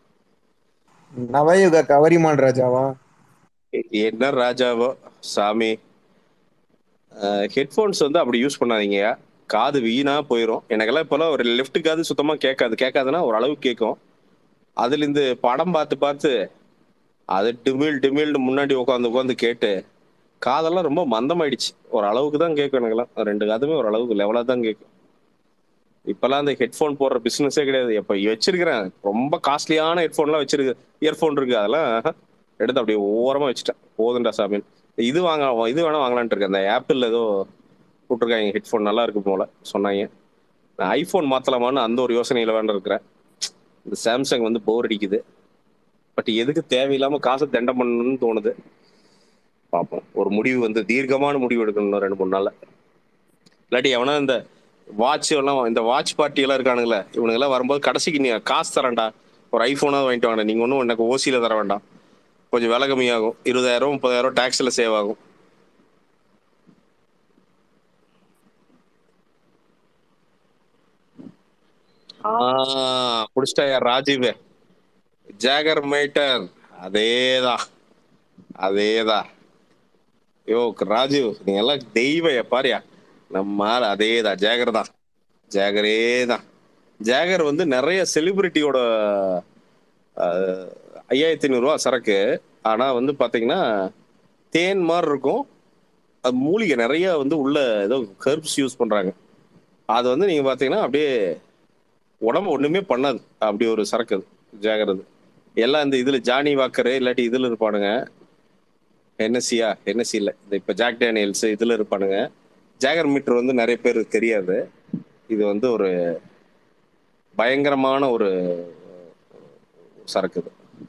நவயுக கவரிமான் ராஜாவா
என்ன ராஜாவோ சாமி ஹெட்ஃபோன்ஸ் வந்து அப்படி யூஸ் பண்ணாதீங்க காது வீணா போயிடும் எனக்கெல்லாம் இப்போல்லாம் ஒரு லெஃப்ட் காது சுத்தமா கேட்காது கேட்காதுன்னா ஒரு அளவு கேட்கும் அதுல இருந்து படம் பார்த்து பார்த்து அது டிமில் டிமில்னு முன்னாடி உட்காந்து உட்காந்து கேட்டு காதெல்லாம் ரொம்ப மந்தமாயிடுச்சு ஒரு அளவுக்கு தான் கேட்கும் எனக்கெல்லாம் ரெண்டு காதுமே ஒரு அளவுக்கு லெவலாக தான் கேட்கும் இப்பெல்லாம் அந்த ஹெட்ஃபோன் போடுற பிசினஸே கிடையாது இப்போ வச்சிருக்கிறேன் ரொம்ப காஸ்ட்லியான ஹெட்ஃபோன்லாம் வச்சிருக்கு இயர்ஃபோன் இருக்கு அதெல்லாம் எடுத்து அப்படியே ஓரமா வச்சுட்டேன் போதுண்டா சாமி இது வாங்க இது வேணா வாங்கலான்ட்டு இருக்கேன் அந்த ஆப்பிள் ஏதோ போட்டிருக்காங்க ஹெட்ஃபோன் நல்லா இருக்கு போல சொன்னாங்க நான் ஐஃபோன் மாத்தலாமான்னு அந்த ஒரு யோசனையில வேண்ட இருக்கிறேன் இந்த சாம்சங் வந்து போர் அடிக்குது பட் எதுக்கு தேவையில்லாம காசை தண்டம் பண்ணணும்னு தோணுது பார்ப்போம் ஒரு முடிவு வந்து தீர்க்கமான முடிவு எடுக்கணும் இன்னும் ரெண்டு மூணு நாள்ல இல்லாட்டி எவனா இந்த வாட்ச் எல்லாம் இந்த வாட்ச் பார்ட்டி எல்லாம் இருக்கானுங்களே இவனுங்க எல்லாம் வரும்போது கடைசிக்கு நீ காசு தரேன்டா ஒரு ஐபோனாவது வாங்கிட்டு வாங்க நீங்க ஒன்றும் எனக்கு ஓசியில தர வேண்டாம் கொஞ்சம் விலை கம்மியாகும் இருபதாயிரம் முப்பதாயிரம் டாக்ஸ்ல சேவ் ஆகும் ஆஹ் புடிச்சிட்டாயா ராஜீவ் ஜாகர் மைட்டர் அதேதான் அதேதான் யோ ராஜீவ் நீங்க எல்லாம் தெய்வ பாரியா நம்ம ஆள் அதேதான் ஜாகர் தான் ஜாகரே தான் ஜாகர் வந்து நிறைய செலிபிரிட்டியோட ஐயாயிரத்தி ஐநூறுரூவா சரக்கு ஆனா வந்து பாத்தீங்கன்னா தேன் மாதிரி இருக்கும் அது மூலிகை நிறைய வந்து உள்ள ஏதோ கர்ப்ஸ் யூஸ் பண்றாங்க அது வந்து நீங்க பாத்தீங்கன்னா அப்படியே உடம்பு ஒண்ணுமே பண்ணாது அப்படி ஒரு சரக்கு அது ஜாகிரது எல்லாம் இந்த இதுல ஜானி வாக்கரு இல்லாட்டி இதுல இருப்பானுங்க என்எஸ்சியா என்எஸ்சி இல்ல இந்த இப்ப ஜாக் டேனியல்ஸ் இதுல இருப்பானுங்க ஜாகர் மீட்டர் வந்து நிறைய பேர் தெரியாது இது வந்து ஒரு பயங்கரமான ஒரு சரக்கு இது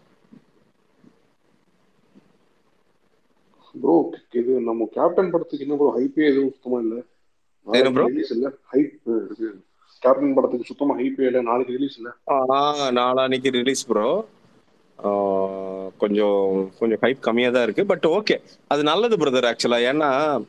ப்ரோ இது நம்ம கேப்டன் படத்துக்கு என்ன ப்ரோ ஹைப்பே எதுவும் சுத்தமா இல்ல
என்ன bro?
ரிலீஸ் இல்ல ஹைப் இருக்கு கேப்டன் படத்துக்கு சுத்தமா ஹைப்பே இல்ல நாளைக்கு ரிலீஸ் இல்ல
ஆஹ் நாளான்னைக்கு ரிலீஸ் ப்ரோ கொஞ்சம் கொஞ்சம் ஹைப் கம்மியா தான் இருக்கு பட் ஓகே அது நல்லது பிரதர் ஆக்சுவலா ஏன்னா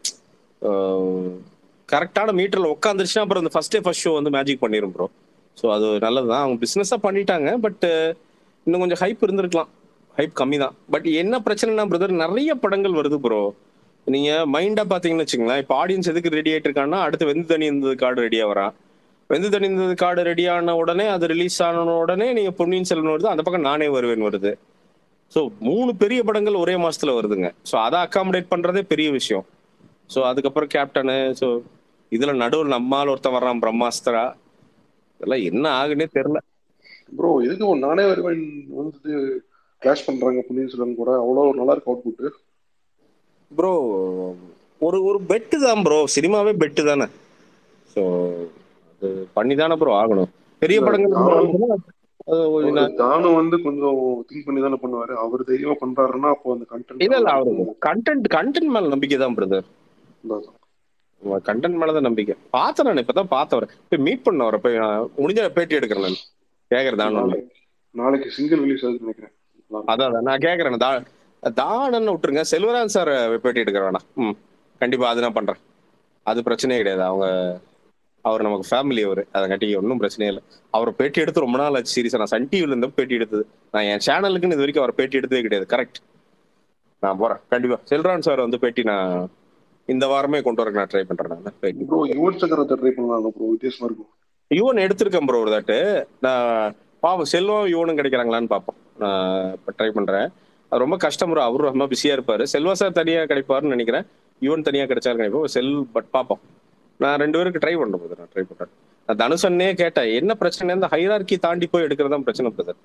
கரெக்டான மீட்டர்ல உட்காந்துருச்சுன்னா அப்புறம் அந்த ஃபர்ஸ்ட் டே ஃபர்ஸ்ட் ஷோ வந்து மேஜிக் பண்ணிரும் ப்ரோ ஸோ அது நல்லதுதான் அவங்க பிசினஸா பண்ணிட்டாங்க பட் இன்னும் கொஞ்சம் ஹைப் இருந்திருக்கலாம் ஹைப் கம்மி தான் பட் என்ன பிரச்சனைனா பிரதர் நிறைய படங்கள் வருது ப்ரோ நீங்க மைண்டா பாத்தீங்கன்னு வச்சுங்களேன் இப்போ ஆடியன்ஸ் எதுக்கு ரெடி ஆயிட்டு இருக்காங்கன்னா அடுத்து வெந்து தனி இருந்தது கார்டு ரெடியா வரான் வெந்து தனி இருந்தது கார்டு ரெடி ஆன உடனே அது ரிலீஸ் ஆன உடனே நீங்க பொன்னியின் செல்வன் வருது அந்த பக்கம் நானே வருவேன் வருது ஸோ மூணு பெரிய படங்கள் ஒரே மாசத்துல வருதுங்க ஸோ அதை அகாமடேட் பண்றதே பெரிய விஷயம் ஸோ அதுக்கப்புறம் கேப்டனு ஸோ இதுல நடுவில் நம்மால் ஒருத்தன் வர்றான் பிரம்மாஸ்திரா இதெல்லாம் என்ன ஆகுன்னே தெரியல
ப்ரோ எதுக்கு ஒரு நானே வருவேன் வந்து கிளாஷ் பண்றாங்க பொன்னியின் செல்வன் கூட அவ்வளவு நல்லா இருக்கு அவுட்புட்
ப்ரோ ஒரு ஒரு பெட்டு தான் ப்ரோ சினிமாவே பெட்டு தானே ஸோ அது பண்ணி தானே ப்ரோ ஆகணும் பெரிய
இல்ல,
படங்கள்
நானும்
வந்துச்சுன்னா, அது கொஞ்சம் நா-
தானும் வந்து கொஞ்சம் திங்க் பண்ணி தானே பண்ணுவாரு அவர் தைரியமா பண்றாருன்னா அப்போ அந்த
இல்ல இல்ல
கண்டென்ட்
அவரு கண்டென்ட் கண்டென்ட் மேல நம்பிக்கை தான் பிரதர் கண்டென்ட் மேல தான் நம்பிக்கை பார்த்தேன் நான் இப்பதான் பார்த்தவர் போய் மீட் பண்ணவரை போய் நான் முடிஞ்ச பேட்டி எடுக்கிறேன் நான் கேக்குறதான்னு
நாளைக்கு நாளைக்கு சிங்கிள் ரிலீஸ் ஆகுதுன்னு நினைக்கிறேன்
அதான் அதான் நான் கேக்குறேன் தா தானன்னு விட்டுருங்க செல்வராஜ் சார் பேட்டி எடுக்கிற வேணாம் ம் கண்டிப்பா அது நான் பண்றேன் அது பிரச்சனையே கிடையாது அவங்க அவர் நமக்கு ஃபேமிலி அவர் அதங்காட்டி ஒன்றும் பிரச்சனையே இல்லை அவர் பேட்டி எடுத்து ரொம்ப நாள் ஆச்சு சீரியஸா நான் சன் டிவில இருந்து பேட்டி எடுத்தது நான் என் சேனலுக்குன்னு இது வரைக்கும் அவர் பேட்டி எடுத்ததே கிடையாது கரெக்ட் நான் போறேன் கண்டிப்பா செல்வராஜ் சார் வந்து பேட்டி நான் இந்த வாரமே கொண்டு வரக்கு நான் ட்ரை பண்றேன் நான் பேட்டி
ப்ரோ யுவன் சக்கரத்தை ட்ரை பண்ணலாம் ப்ரோ வித்தியாசமா இருக்கும்
யுவன் எடுத்திருக்கேன் ப்ரோ ஒரு தாட்டு நான் பாப்போம் செல்வம் யுவனும் கிடைக்கிறாங்களான்னு பார்ப்போம் நான் இப்போ ட்ரை பண்றேன் அது ரொம்ப கஷ்டம் ப்ரோ அவரும் ரொம்ப பிஸியா இருப்பாரு செல்வா சார் தனியா கிடைப்பாருன்னு நினைக்கிறேன் யுவன் தனியா கிடைச்சாலும் கிடைப்போம் செல் பட் பார்ப்போம் நான் ரெண்டு பேருக்கு ட்ரை பண்றேன் brother. நான் ட்ரை பண்றேன் நான் தனுஷன்னே கேட்டேன் என்ன பிரச்சனை இந்த ஹைரார்கி தாண்டி போய் எடுக்கிறதா பிரச்சனை பிரதர்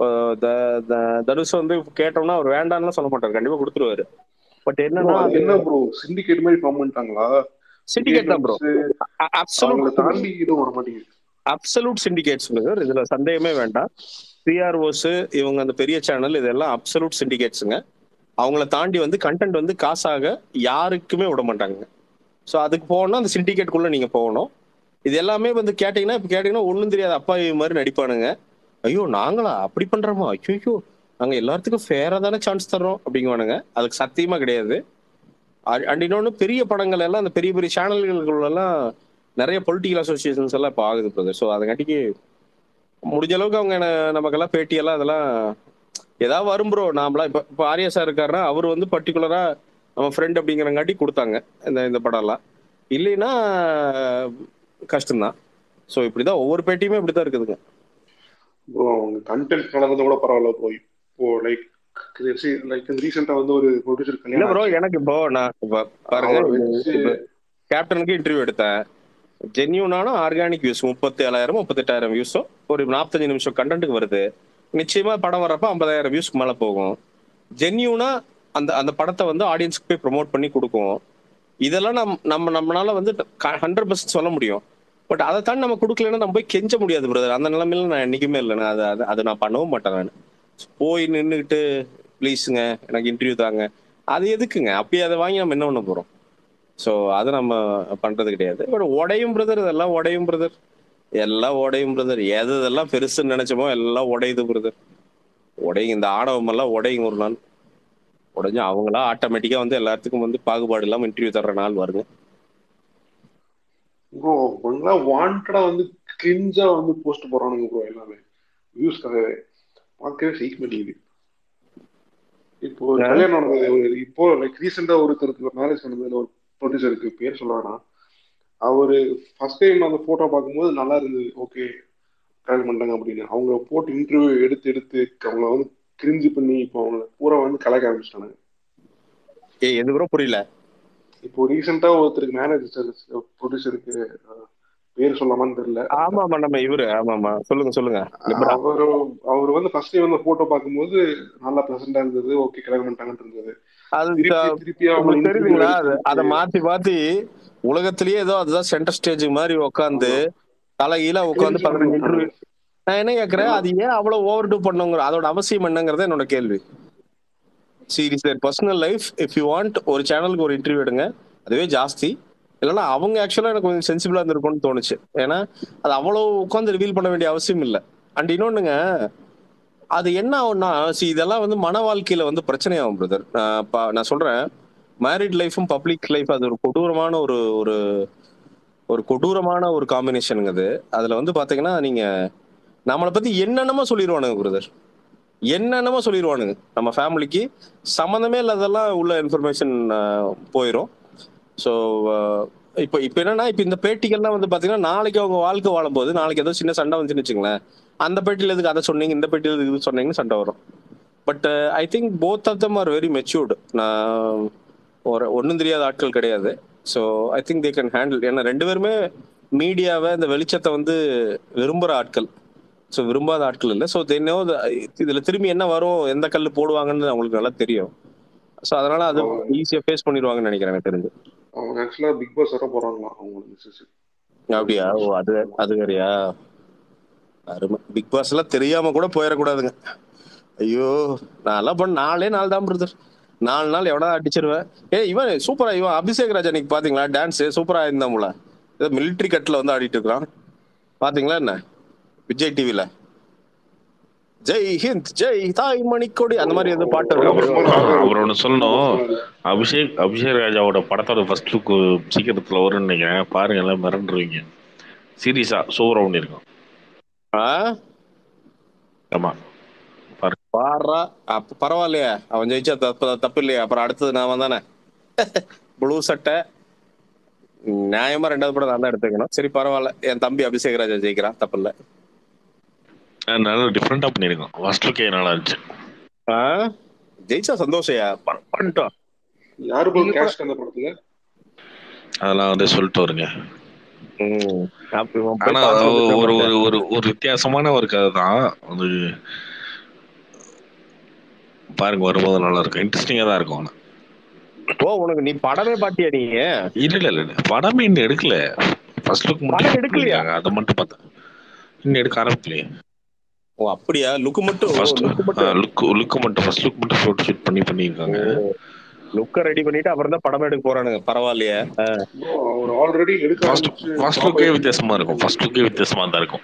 தனுஷ் வந்து கேட்டோம்னா அவர் வேண்டாம்னு சொல்ல மாட்டார் கண்டிப்பா கொடுத்துருவாரு பட்
Bro,
என்னன்னா
அது என்ன ப்ரோ சிண்டிகேட் மாதிரி ஃபார்ம் பண்ணிட்டாங்களா
சிண்டிகேட் தான் ப்ரோ
அவங்கள
அப்சல்யூட்
தாண்டி இதுவும் வர மாட்டேங்குது
அப்சல்யூட் சிண்டிகேட்ஸ் பிரதர் இதுல சந்தேகமே வேண்டாம் பிஆர்ஓஸ் இவங்க அந்த பெரிய சேனல் இதெல்லாம் அப்சல்யூட் சிண்டிகேட்ஸுங்க அவங்கள தாண்டி வந்து கண்டென்ட் வந்து காசாக யாருக்குமே விட மாட்டாங்க ஸோ அதுக்கு போகணும்னா அந்த சிண்டிகேட்குள்ள நீங்க போகணும் இது எல்லாமே வந்து கேட்டீங்கன்னா இப்போ கேட்டீங்கன்னா ஒன்றும் தெரியாது அப்பா இது மாதிரி நடிப்பானுங்க ஐயோ நாங்களா அப்படி பண்றோமா ஐயோ நாங்க எல்லாத்துக்கும் ஃபேரா தானே சான்ஸ் தர்றோம் அப்படிங்குவானுங்க அதுக்கு சத்தியமா கிடையாது அண்ட் இன்னொன்று பெரிய படங்கள் எல்லாம் அந்த பெரிய பெரிய சேனல்களுக்குள்ளெல்லாம் நிறைய பொலிட்டிக்கல் அசோசியேஷன்ஸ் எல்லாம் இப்போ ஆகுது பிரதர் ஸோ அதங்காட்டிக்கு முடிஞ்ச அளவுக்கு அவங்க என்ன- நமக்கெல்லாம் பேட்டியெல்லாம் அதெல்லாம் ஏதாவது வரும் ப்ரோ நாமலாம் இப்போ இப்போ ஆர்யா சார் இருக்காருன்னா அவர் வந்து பர்டிகுலரா நம்ம ஃப்ரெண்ட் அப்படிங்கிறங்காட்டி கொடுத்தாங்க இந்த இந்த படம்லாம் இல்லைன்னா கஷ்டம்தான் ஸோ இப்படிதான் ஒவ்வொரு பேட்டியுமே இப்படிதான் இருக்குதுங்க
ப்ரோ அவங்க கண்டென்ட் கலந்தது கூட பரவாயில்ல ப்ரோ இப்போ லைக் லைக் ரீசெண்டா வந்து ஒரு ப்ரொடியூசர்
இல்ல ப்ரோ
கல்யாணம்
எனக்கு இப்போ நான் இப்போ பாருங்க
அவரை
இந்த-
வச்சு
இப்போ கேப்டனுக்கு இன்டர்வியூ எடுத்தேன் ஜென்யூனான ஆர்கானிக் வியூஸ் முப்பத்தி ஏழாயிரம் முப்பத்தெட்டாயிரம் வியூஸோ ஒரு நாற்பத்தஞ்சு நிமிஷம் கண்டென்ட்டுக்கு வருது நிச்சயமா படம் வர்றப்ப ஐம்பதாயிரம் வியூஸ்க்கு மேல போகும் ஜென்யூனா அந்த அந்த படத்தை வந்து ஆடியன்ஸ்க்கு போய் ப்ரோமோட் பண்ணி கொடுக்கும் இதெல்லாம் நம் நம்ம நம்மளால வந்து ஹண்ட்ரட் பர்சன்ட் சொல்ல முடியும் பட் அதை தாண்டி நம்ம கொடுக்கலன்னா நம்ம போய் கெஞ்ச முடியாது பிரதர் அந்த நிலைமையில நான் என்னைக்குமே இல்லை நான் அதை அதை- அதை நான் பண்ணவும் மாட்டேன் நான் போய் நின்றுக்கிட்டு ப்ளீஸுங்க எனக்கு இன்டர்வியூ தாங்க அது எதுக்குங்க அப்படியே அதை வாங்கி நம்ம என்ன பண்ண போறோம் ஸோ அது நம்ம பண்றது கிடையாது பட் உடையும் பிரதர் இதெல்லாம் உடையும் பிரதர் எல்லாம் உடையும் பிரதர் எது இதெல்லாம் பெருசுன்னு நினைச்சோமோ எல்லாம் உடையுது பிரதர் உடையும் இந்த ஆணவம் எல்லாம் உடையும் ஒரு நாள் உடைஞ்சு அவங்களா ஆட்டோமேட்டிக்கா வந்து எல்லாத்துக்கும் வந்து பாகுபாடு இல்லாம இன்டர்வியூ தர்ற நாள் வருங்க
ப்ரோ அவங்களாம் வாண்டடா வந்து கிரிஞ்சா வந்து போஸ்ட் போறானுங்க ப்ரோ எல்லாமே வியூஸ்க்காகவே பார்க்கவே சகிக்க மாட்டேங்குது இப்போ ஒரு
ஆ?
கல்யாணம் நடந்தது ஒரு இப்போ லைக் ரீசெண்டா ஒருத்தருக்கு மேரேஜ் நடந்ததுல ஒரு ப்ரொடியூசருக்கு பேர் சொல்லுவானா அவரு ஃபர்ஸ்ட் டைம் அந்த போட்டோ பார்க்கும்போது நல்லா இருந்தது ஓகே கல்யாணம் பண்ணிட்டாங்க அப்படின்னு அவங்க போட்டு இன்டர்வியூ எடுத்து எடுத்து அவங்கள வந்து கிரிஞ்சு பண்ணி இப்போ அவங்கள பூரா வந்து கலாய்க்க ஆரம்பிச்சிட்டாங்க
ஏ எது கூட புரியல
இப்போ ரீசெண்டா ஒருத்தருக்கு மேனேஜர் ப்ரொடியூசருக்கு பேர் சொல்லாமான்னு தெரியல
ஆமா ஆமா நம்ம இவரு ஆமா ஆமா சொல்லுங்க சொல்லுங்க லிப்ரா
அவரு அவர் வந்து ஃபர்ஸ்ட் டைம் வந்து போட்டோ பார்க்கும்போது நல்லா ப்ளசண்டா இருந்தது ஓகே கல்யாணம் பண்ணிட்டாங்கன்னு இருந்தது
அது
திருப்பி
த-
திருப்பி அவங்க
உங்களுக்கு
இன்டர்வியூ
தெரியுதுங்களா அது
எடுத்து
அதை மாத்தி மாத்தி உலகத்திலேயே ஏதோ அதுதான் சென்டர் ஸ்டேஜ் மாதிரி உட்காந்து தலைகீழ உட்காந்து
கிரிஞ்சு பண்ணி
பதினஞ்சு
விட்டாங்க
இன்டர்வியூ நான் என்ன கேக்குறேன் அது ஏன் அவ்வளவு ஓவர் டூ பண்ணுங்கிற அதோட அவசியம் என்னங்கிறது என்னோட கேள்வி serious personal life if you want ஒரு சேனலுக்கு ஒரு இன்டர்வியூ எடுங்க அதுவே ஜாஸ்தி இல்லைன்னா அவங்க ஆக்சுவலா எனக்கு கொஞ்சம் சென்சிபிளா இருந்திருக்கும்னு தோணுச்சு ஏன்னா அது அவ்வளவு உட்காந்து ரிவீல் பண்ண வேண்டிய அவசியம் இல்லை அண்ட் இன்னொன்னுங்க அது என்ன ஆகும்னா see இதெல்லாம் வந்து மன வாழ்க்கையில வந்து பிரச்சனையாகும் பிரதர் நான் சொல்றேன் மேரிட் லைஃபும் பப்ளிக் லைஃப் அது ஒரு கொடூரமான ஒரு ஒரு ஒரு கொடூரமான ஒரு காம்பினேஷனுங்க அது அதுல வந்து பாத்தீங்கன்னா நீங்க நம்மளை பத்தி என்னென்னமோ சொல்லிடுவானுங்க பிரதர் என்னென்னமோ சொல்லிடுவானுங்க நம்ம ஃபேமிலிக்கு சம்மந்தமே இல்லாதெல்லாம் உள்ள இன்ஃபர்மேஷன் போயிடும் ஸோ இப்போ இப்போ என்னன்னா இப்போ இந்த பேட்டிகள்லாம் வந்து பார்த்தீங்கன்னா நாளைக்கு அவங்க வாழ்க்கை வாழும்போது நாளைக்கு ஏதோ சின்ன சண்டை வந்துச்சுன்னு வச்சுங்களேன் அந்த பேட்டியில் எதுக்கு அதை சொன்னீங்க இந்த பேட்டியில் எதுக்கு இது சொன்னீங்கன்னு சண்டை வரும் but I think both of them are very matured நான் ஒரு ஒன்றும் தெரியாத ஆட்கள் கிடையாது so I think they can handle ஏன்னா ரெண்டு பேருமே மீடியாவை இந்த வெளிச்சத்தை வந்து விரும்புகிற ஆட்கள் ஸோ விரும்பாத ஆட்கள் இல்லை ஸோ தென்னோ இதில் திரும்பி என்ன வரும் எந்த கல் போடுவாங்கன்னு அவங்களுக்கு நல்லா தெரியும் ஸோ அதனால அது ஈஸியாக ஃபேஸ் பண்ணிடுவாங்கன்னு நினைக்கிறேன் எனக்கு தெரிஞ்சு
அவங்க ஆக்சுவலா பிக் பாஸ் வர போறாங்களா அவங்க மிஸ்ஸஸ்
அப்படியா ஓ அது அது வேறையா அருமை பிக் பாஸ் எல்லாம் தெரியாம கூட போயிடக்கூடாதுங்க ஐயோ நான் எல்லாம் பண்ண நாலே நாள் தான் பிரதர் நாலு நாள் எவனா அடிச்சிருவேன் ஏ இவன் சூப்பரா இவன் அபிஷேக் ராஜா இன்னைக்கு பாத்தீங்களா டான்ஸ் சூப்பரா இருந்தாமுல ஏதோ மிலிட்ரி கட்ல வந்து ஆடிட்டு இருக்கான் பாத்தீங்களா என்ன விஜய் டிவில ஜெய் ஹிந்த் ஜெய் தாய் மணிக்கொடி அந்த மாதிரி ஏதோ பாட்டு
அப்புறம்
இருக்கு
அவர் ஒன்று சொல்லணும் அபிஷேக் அபிஷேக் ராஜாவோட படத்தோட ஃபர்ஸ்ட் லுக் சீக்கிரத்துல வரும்னு நினைக்கிறேன் பாருங்க எல்லாம் மிரண்டுருவீங்க சீரியஸா சூப்பரா பண்ணிருக்கோம்
ஆ
ஆமா
பாடுறா அப்ப பரவாயில்லையா அவன் ஜெயிச்சா தப்பு தப்பு இல்லையா அப்புறம் அடுத்தது நான் தானே ப்ளூ சட்டை நியாயமா ரெண்டாவது படம் நான் தான் எடுத்துக்கணும் சரி பரவாயில்ல என் தம்பி அபிஷேக் ராஜா ஜெயிக்கிறான் தப்பு இல்ல
அஹ் நல்லா டிஃப்ரெண்டா பண்ணிருக்கோம் ஃபர்ஸ்ட் லுக்கே நல்லா இருந்துச்சு
ஆ? ஜெயிச்சா சந்தோஷயா ப- பண்ணிட்டோம்
யாரு போல் கேஸ்ட் அந்த படத்துல
அதெல்லாம் வந்து சொல்லிட்டு வருங்க
ம். அப்ப இவன் போய்
ஆனா
பார்த்து வந்துட்டான்
ஒரு
பாருங்க.
ஒரு ஒரு ஒரு வித்தியாசமான ஒரு கதை தான் அது பாருங்க வரும்போது நல்லா இருக்கும் இன்ட்ரெஸ்டிங்கா தான் இருக்கும் ஆனா
ஓ உனக்கு நீ படமே பாட்டியா நீ
இல்ல இல்ல இல்ல படமே இன்னும் எடுக்கல ஃபர்ஸ்ட் லுக் மட்டும்
படம்
shoot
எடுக்கலையா?
பண்ணிருக்காங்க அதை மட்டும் பார்த்தேன் இன்னும் எடுக்க ஆரம்பிக்கலையே
ஓ அப்படியா லுக்கு மட்டும்
ஃபர்ஸ்ட்
லுக்கு மட்டும்
லுக் லுக் மட்டும் ஃபர்ஸ்ட் லுக் மட்டும் ஷூட் ஷூட் பண்ணி பண்ணிருக்காங்க
லுக்க ரெடி பண்ணிட்டு அப்புறம் தான் படம் எடுக்க போறானுங்க பரவாயில்லையே ஆ.
Bro, அவர் ஆல்ரெடி எடுக்க
ஃபர்ஸ்ட்
ஆரம்பிச்சு
ஃபர்ஸ்ட் லுக்கே வித்தியாசமா இருக்கும் ஃபர்ஸ்ட் லுக்கே வித்தியாசமா தான் இருக்கும்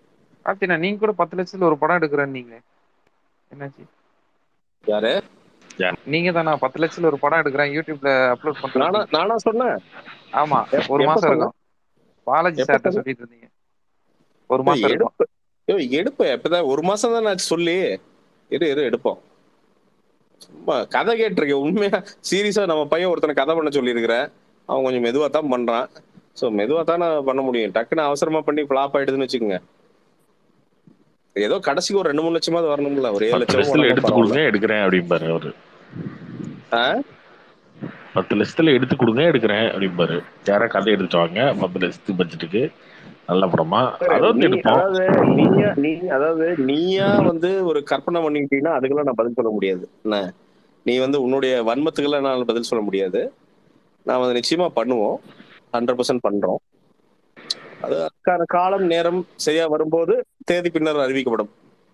கார்த்தினா நீங்க கூட பத்து லட்சத்துல ஒரு படம் எடுக்கிறேன் நீங்க என்னாச்சு
யாரு
நீங்க தானா பத்து லட்சத்துல ஒரு படம் எடுக்கிறேன் யூடியூப்ல அப்லோட்
நானா
பண்றேன்
நானா சொன்னேன்
ஆமா
எப்-
ஒரு
எப்ப
மாசம்
சொன்னேன்
இருக்கும் பாலாஜி
எப்ப
சார்ட்ட
சொன்னேன்
சொல்லிட்டு இருந்தீங்க ஒரு
ஏய்,
மாசம் இருக்கும்
எடுப்பு ஏய், எடுப்பு எப்பதான் ஒரு மாசம் தான் நான் சொல்லி இரு இரு எடுப்போம் சும்மா கதை கேட்டிருக்கேன் உண்மையா சீரியஸா நம்ம பையன் ஒருத்தனை கதை பண்ண சொல்லியிருக்கிறேன் அவன் கொஞ்சம் மெதுவா தான் பண்றான் ஸோ மெதுவா தான் நான் பண்ண முடியும் டக்குன்னு அவசரமா பண்ணி ஃபிளாப் ஆயிடுதுன்னு வச்சுக்கோங்க ஏதோ கடைசிக்கு ஒரு ரெண்டு மூணு லட்சமாவது வரணும்ல ஒரு ஏழு
பத்து
லட்சம்
லட்சத்துல
வரணும்
எடுத்து
பரவாயில்ல
கொடுங்க எடுக்கிறேன் அப்படிம்பாரு அவரு
ஆ?
பத்து லட்சத்துல எடுத்து கொடுங்க எடுக்கிறேன் அப்படிம்பாரு யாரா கதை எடுத்துட்டு வாங்க பத்து லட்சத்துக்கு பட்ஜெட்டுக்கு நல்ல படமா அதை வந்து
நீ
எடுப்போம்
அதாவது நீயா நீ அதாவது நீயா வந்து ஒரு கற்பனை பண்ணிக்கிட்டீங்கன்னா அதுக்கெல்லாம் நான் பதில் சொல்ல முடியாது என்ன நீ வந்து உன்னுடைய வன்மத்துக்கெல்லாம் நான் பதில் சொல்ல முடியாது நான் வந்து நிச்சயமா பண்ணுவோம் ஹண்ட்ரட் பர்சன்ட் பண்றோம் அது அதுக்கான காலம் நேரம் சரியா வரும்போது தேதி பின்னர் அறிவிக்கப்படும்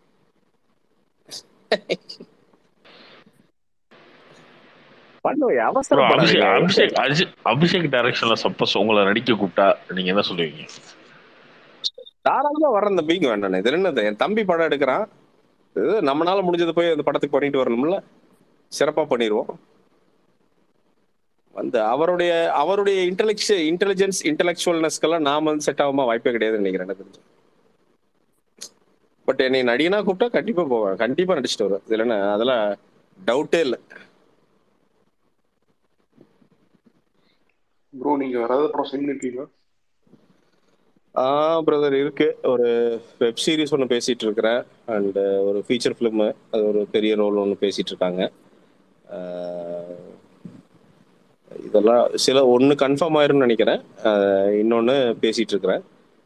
பண்ணுவேன்
ப்ரோ
அவசரப்படாதீங்க
அபிஷேக் அபிஷேக் அஜி- அபிஷேக் டைரக்ஷன்ல சப்போஸ் உங்களை நடிக்க கூப்பிட்டா நீங்க என்ன சொல்லுவீங்க
தாராளமா வர்றேன் தம்பிங்க வேண்டாம் இது என்னது என் தம்பி படம் எடுக்கிறான் இது நம்மளால முடிஞ்சது போய் அந்த படத்துக்கு பண்ணிட்டு வரணும்ல சிறப்பா பண்ணிடுவோம் வந்து அவருடைய அவருடைய இன்டெலெக்ஸ் இன்டெலிஜென்ஸ் இன்டெலெக்சுவல்னஸ்க்கெல்லாம் நாம வந்து செட் ஆகாம வாய்ப்பே கிடையாதுன்னு நினைக்கிறேன் எனக்கு தெரிஞ்சு பட் என்னை நடிகனா கூப்பிட்டா கண்டிப்பா போவேன் கண்டிப்பா நடிச்சுட்டு வருவேன் இதுல என்ன அதெல்லாம் டவுட்டே இல்லை
ப்ரோ நீங்க வேற ஏதாவது படம் செஞ்சு இருக்கீங்களா
ஆ பிரதர் இருக்கு ஒரு வெப் சீரிஸ் ஒன்று பேசிட்டு இருக்கிறேன் அண்ட் ஒரு ஃபீச்சர் ஃபிலிம் அது ஒரு பெரிய ரோல் ஒன்று பேசிட்டு இருக்காங்க ஆஹ் இதெல்லாம் சில ஒன்று கன்ஃபார்ம் ஆயிரும்னு நினைக்கிறேன் இன்னொன்று பேசிட்டு இருக்கிறேன்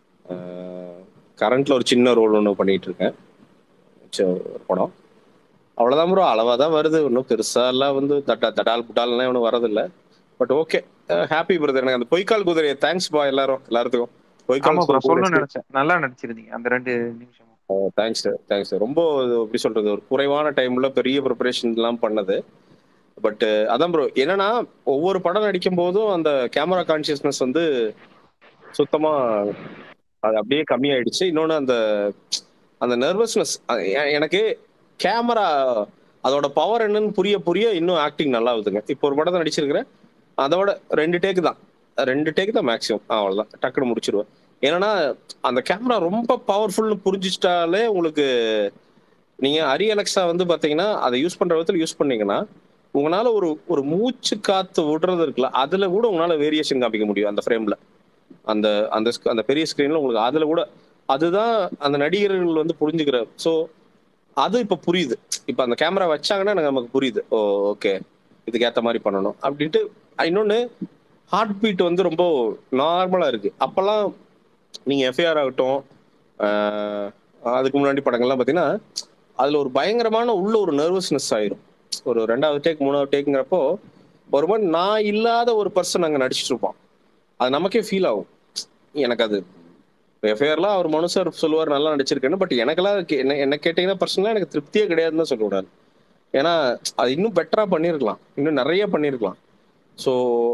கரண்ட்ல ஒரு சின்ன ரோல் ஒன்று பண்ணிட்டு இருக்கேன் ச- ஒரு படம் அவ்வளோதான் ப்ரோ அளவாக தான் வருது ஒன்றும் பெருசாக எல்லாம் வந்து தட்டா தடால் புட்டால்லாம் ஒன்றும் வரதில்ல பட் ஓகே ஹாப்பி பிரதர் எனக்கு அந்த பொய்க்கால் குதிரையை தேங்க்ஸ் பா எல்லாரும் எல்லாத்துக்கும் பொய்க்கால்
ஆமா ப்ரோ
குதிரை
சொல்லணும்னு நினைச்சேன் நல்லா நடிச்சிருந்தீங்க அந்த ரெண்டு நிமிஷமும்
தேங்க்ஸ் சார் தேங்க்ஸ் சார் ரொம்ப இது எப்படி சொல்றது ஒரு குறைவான டைம்ல பெரிய ப்ரிப்பரேஷன் எல்லாம் பண்ணது பட் அதான் ப்ரோ என்னன்னா ஒவ்வொரு படம் நடிக்கும் போதும் அந்த கேமரா கான்சியஸ்னஸ் வந்து சுத்தமா அது அப்படியே கம்மியாயிடுச்சு இன்னொன்று அந்த அந்த நர்வஸ்னஸ் எனக்கு கேமரா அதோட பவர் என்னன்னு புரிய புரிய இன்னும் ஆக்டிங் நல்லா ஆகுதுங்க இப்போ ஒரு படத்தை நடிச்சிருக்கிறேன் அதோட ரெண்டு டேக்கு தான் ரெண்டு டேக் தான் மேக்ஸிமம் அவ்வளோதான் டக்குன்னு முடிச்சிருவேன் ஏன்னா அந்த கேமரா ரொம்ப பவர்ஃபுல்னு புரிஞ்சிச்சிட்டாலே உங்களுக்கு நீங்க அரி அலெக்ஸா வந்து பாத்தீங்கன்னா அதை யூஸ் பண்ற விதத்துல யூஸ் பண்ணீங்கன்னா உங்களால ஒரு ஒரு மூச்சு காத்து விடுறது இருக்குல்ல அதுல கூட உங்களால வேரியேஷன் காமிக்க முடியும் அந்த ஃப்ரேம்ல அந்த அந்த sc- அந்த பெரிய ஸ்கிரீன்ல உங்களுக்கு அதுல கூட அதுதான் அந்த நடிகர்கள் வந்து புரிஞ்சுக்கிற ஸோ அது இப்ப புரியுது இப்ப அந்த கேமரா வச்சாங்கன்னா எனக்கு நமக்கு புரியுது ஓ ஓகே இதுக்கு ஏத்த மாதிரி பண்ணணும் அப்படின்ட்டு இன்னொன்னு ஹார்ட் பீட் வந்து ரொம்ப நார்மலா இருக்கு அப்பெல்லாம் நீங்க எஃப்ஐஆர் ஆகட்டும் ஆஹ் அதுக்கு முன்னாடி படங்கள்லாம் பாத்தீங்கன்னா அதுல ஒரு பயங்கரமான உள்ள ஒரு நர்வஸ்னஸ் ஆயிரும் ஒரு ரெண்டாவது டேக் மூணாவது டேக்குங்கிறப்போ ஒரு மாதிரி நான் இல்லாத ஒரு பர்சன் அங்க நடிச்சிட்டு இருப்பான் அது நமக்கே ஃபீல் ஆகும் எனக்கு அது எஃப்ஐஆர்லாம் அவர் மனு சார் சொல்லுவார் நல்லா நடிச்சிருக்கேன்னு பட் எனக்கெல்லாம் கே- என்ன என்ன கேட்டீங்கன்னா பர்சனலாக எனக்கு திருப்தியே கிடையாதுன்னு தான் சொல்லக்கூடாது ஏன்னா அது இன்னும் பெட்டரா பண்ணியிருக்கலாம் இன்னும் நிறைய பண்ணியிருக்கலாம் ஸோ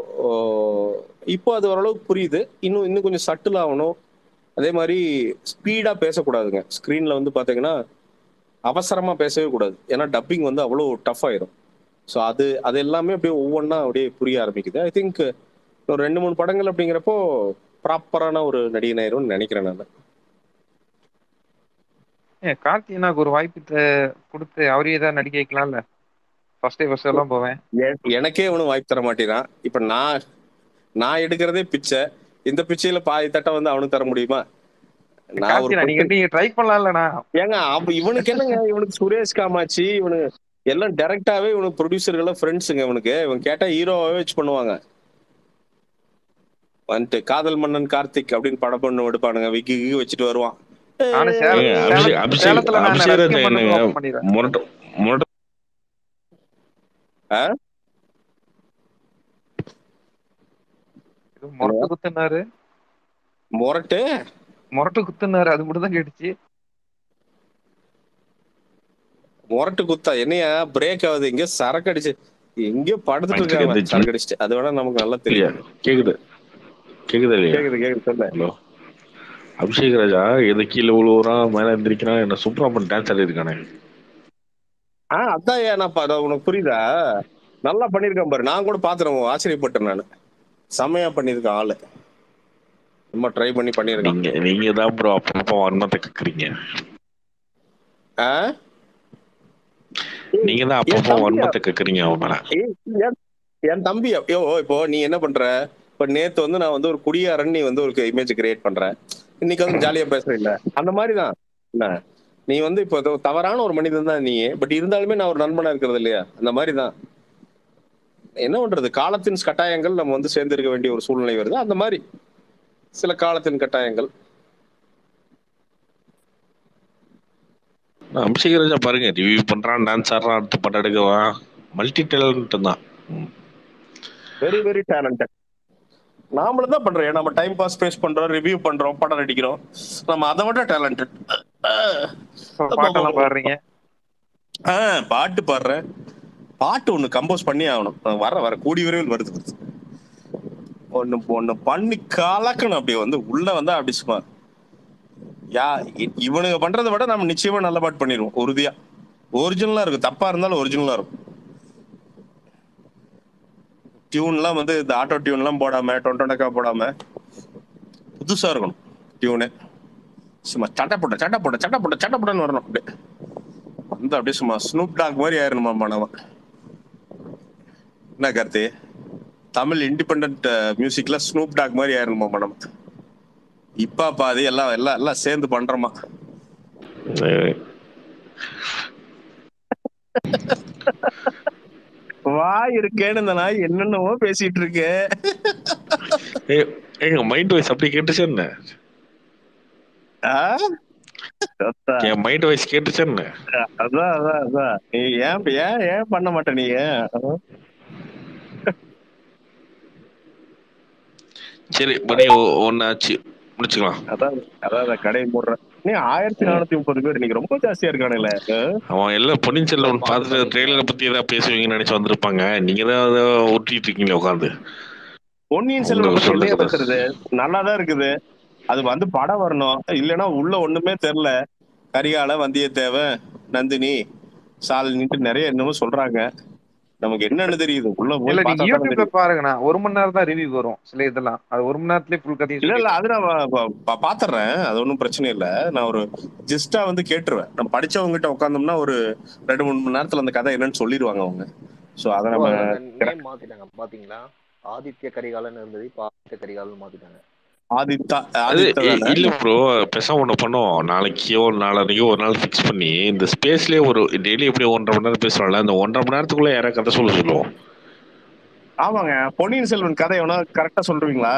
இப்போ அது ஓரளவுக்கு புரியுது இன்னும் இன்னும் கொஞ்சம் சட்டில் ஆகணும் அதே மாதிரி ஸ்பீடா பேசக்கூடாதுங்க ஸ்க்ரீன்ல வந்து பாத்தீங்கன்னா அவசரமா பேசவே கூடாது ஏன்னா டப்பிங் வந்து அவ்வளோ டஃப் ஆயிரும் ஸோ அது அது எல்லாமே அப்படியே ஒவ்வொன்றா அப்படியே புரிய ஆரம்பிக்குது ஐ திங்க் ஒரு ரெண்டு மூணு படங்கள் அப்படிங்கிறப்போ ப்ராப்பரான ஒரு நடிகனாயிரும்னு நினைக்கிறேன் நான்
ஏன் கார்த்திகனாக்கு ஒரு வாய்ப்பு த- கொடுத்து அவரே தான் நடிக்க வைக்கலாம்ல ஃபர்ஸ்ட் ஃபர்ஸ்ட் எல்லாம் போவேன்
எ- எனக்கே ஒன்றும் வாய்ப்பு தர மாட்டேறான் இப்போ நான் நான் எடுக்கிறதே பிச்சை இந்த பிச்சையில பாதி தட்டை வந்து அவனுக்கு தர முடியுமா நான் ஒரு
கார்த்திகனா நீங்க நீங்க ட்ரை பண்ணலாம்லண்ணா
ஏங்க அப்ப இவனுக்கு என்னங்க இவனுக்கு சுரேஷ் காமாட்சி இவனு எல்லாம் டைரக்டாவே இவனுக்கு ப்ரொடியூசர்கள் ஃப்ரெண்ட்ஸுங்க இவனுக்கு இவன் கேட்டா ஹீரோவாவே வச்சு பண்ணுவாங்க வந்துட்டு காதல் மன்னன் கார்த்திக் அப்படின்னு படம் பண்ணு எடுப்பானுங்க விக்கி கிக்கி வச்சுட்டு வருவான்
நானும் சேலம்
ஏங்க,
சேலம்
அபிஷேக் அபிஷேக்
சேலத்துல நான்
அபிஷேக்
ரசிகன்
என்னங்க
மன்றத்துல open பண்ணிடுறேன்
முரட்டு முரட்டு
ஏதோ முரட்டு குத்துனாரு
முரட்டு
முரட்டு குத்துனாரு அது மட்டும் தான் கேட்டுச்சு
முரட்டு குத்தா என்னையா பிரேக் ஆகுது எங்க சரக்கு அடிச்சு எங்கேயோ படுத்துட்டு
மைக்
இருக்காங்க
எந்திரிச்சு.
சரக்கு அடிச்சுட்டு அது வேணா நமக்கு நல்லா
இல்லையா
தெரியும்
கேக்குது கேக்குதா இல்லையா
கேக்குது கேக்குது சொல்ல
ஹலோ அபிஷேக் ராஜா எது கீழே விழுவுறான் மேல எந்திரிக்கிறான் என்ன சூப்பரா பண்ண டான்ஸ் ஆடி இருக்கானே
ஆ அதான் ஏன் நான் பா- அதான் உனக்கு புரியுதா நல்லா பண்ணியிருக்கான் பாரு நான் கூட பாத்துறேன் ஆச்சரியப்பட்டேன் நான் செம்மையா பண்ணியிருக்கான் ஆளு ரொம்ப ட்ரை பண்ணி பண்ணியிருக்கான்
நீங்க நீங்க தான் ப்ரோ அப்பப்போ வன்மத்தை கேக்குறீங்க
ஆ?
நீங்க தான்
என்
அப்பப்போ
தம்பியா
வன்மத்தை கேக்குறீங்க அவன் மேல
ஏய், என் என் தம்பி ஐயோ இப்போ நீ என்ன பண்ற இப்ப நேத்து வந்து நான் வந்து ஒரு குடியாரன் நீ வந்து ஒரு இமேஜ் கிரியேட் பண்ற இன்னைக்கு வந்து ஜாலியா பேசுற இல்ல அந்த மாதிரி தான் என்ன நீ வந்து இப்போ ஏதோ தவறான ஒரு மனிதன் தான் நீ பட் இருந்தாலுமே நான் ஒரு நண்பனா இருக்கிறது இல்லையா அந்த மாதிரி தான் என்ன பண்றது காலத்தின் கட்டாயங்கள் நம்ம வந்து சேர்ந்திருக்க வேண்டிய ஒரு சூழ்நிலை வருது அந்த மாதிரி சில காலத்தின் கட்டாயங்கள்
அபிஷேகராஜா பாருங்க ரிவ்யூ பண்றான் டான்ஸ் ஆடுறான் அடுத்து படம் எடுக்கவான் மல்டி டேலண்ட் தான் ம்.
வெரி வெரி டேலண்டட் நாமளும் தான் பண்றோம் நம்ம டைம் பாஸ் பேஸ் பண்றோம் ரிவ்யூ பண்றோம் படம் நடிக்கிறோம் நம்ம அதை விட டேலண்டட்
So, பாட்டெல்லாம் பாடுறீங்க
ஆ பாட்டு பாடுறேன் பாட்டு ஒண்ணு கம்போஸ் பண்ணி ஆகணும் அஹ் வர வர கூடி விரைவில் வருது வருது. ஒண்ணு ஒண்ணு பண்ணி கலக்கணும் அப்படி வந்து உள்ள வந்தா அப்படி சும்மா யா இ- இவனுங்க பண்றதை விட நம்ம நிச்சயமா நல்ல பாட்டு பண்ணிடுவோம் உறுதியா ஒரிஜினலா இருக்கும் தப்பா இருந்தாலும் ஒரிஜினலா இருக்கும் டியூன்லாம் வந்து இந்த ஆட்டோ டியூன்லாம் போடாம டொண்டொண்டக்கா போடாம புதுசா இருக்கணும் டியூனு சும்மா சட்டை போட்ட சட்டை போட்ட சட்டை போட்ட சட்டை போட்டன்னு வரணும் அப்படியே வந்து அப்படியே சும்மா ஸ்னூப் டாக் மாதிரி ஆயிரணுமா மனவன் என்ன கருத்து தமிழ் இண்டிபெண்ட் மியூசிக்ல ஸ்னூப் டாக் மாதிரி ஆயிரணுமா மனம் இப்பா பாதி எல்லாம் எல்லாம் எல்லாம் சேர்ந்து பண்றோமா
அஹ்
வாய் இருக்கேன்னு இந்த நாய் என்னென்னவோ பேசிட்டு இருக்கு
ஏய், ஏங்க மைண்ட் வாய்ஸ் அப்படி கேட்டுச்சு என்ன
ஆ? சொத்தா.
என் மைண்ட் வாய்ஸ் கேட்டுச்சு என்ன
அதான் அதான் அதான் நீ ஏன் ஏன் ஏன் பண்ண மாட்ட நீ ஏன்
சரி மணி ஒ- ஒண்ணாச்சு முடிச்சுக்கலாம்
அதான் அதான் அதான் கடை மூடுறேன் நீ ஆயிரத்தி நானூத்தி முப்பது பேர் நீங்க ரொம்ப ஜாஸ்தியா இருக்கானுங்களே
அவன் எல்லாம் பொன்னியின் செல்வன் பார்த்துட்டு ட்ரெயிலரை பத்தி ஏதாவது பேசுவீங்கன்னு நினைச்சு வந்திருப்பாங்க நீங்க தான் அதை ஒட்டிட்டு இருக்கீங்களே உட்காந்து
பொன்னியின் செல்வன் பத்தி
சொல்லுங்க.
என்னைய பேசுறது நல்லாதான் இருக்குது அது வந்து படம் வரணும் இல்லைன்னா உள்ள ஒண்ணுமே தெரியல கரிகால வந்தியத்தேவன் நந்தினி சாலினிட்டு நிறைய என்னமோ சொல்றாங்க நமக்கு என்னன்னு தெரியுது உள்ள போய்
இல்ல
பார்த்தா
நீங்க
தானே
யூடியூப்ல
தெரியும்.
பாருங்கண்ணா ஒரு மணி நேரம் தான் ரிவ்யூ வரும் சில இதெல்லாம் அது ஒரு மணி நேரத்துலயே ஃபுல் கதையும்
இல்ல இல்ல
சொல்லி
அது நான் பா- பா- பா- பாத்துறேன் அது ஒன்றும் பிரச்சனை இல்ல நான் ஒரு ஜிஸ்டா வந்து கேட்டுருவேன் நம்ம படிச்சவங்க கிட்ட உட்காந்தோம்னா ஒரு ரெண்டு மூணு மணி நேரத்துல அந்த கதை என்னன்னு சொல்லிடுவாங்க அவங்க சோ அதை
bro,
நம்ம
அது அந்த நேம் மாத்திட்டாங்க பாத்தீங்களா ஆதித்ய கரிகாலன் இருந்தது இப்ப ஆதித்ய கரிகாலன் மாத்திட்டாங்க
ஆதித்தா
அது
ஆதித்த
இ-
தானே
இல்ல ப்ரோ பெசா ஒண்ணு பண்ணுவோம் நாளைக்கோ நாளைக்கோ ஒரு நாள் ஃபிக்ஸ் பண்ணி இந்த ஸ்பேஸ்லயே ஒரு டெய்லி எப்படி ஒன்றரை மணி நேரம் பேசுறோம்ல அந்த ஒன்றரை மணி நேரத்துக்குள்ள யாராவது கதை சொல்ல சொல்லுவோம்
ஆமாங்க பொன்னியின் செல்வன் கதை எவனா கரெக்டா சொல்றீங்களா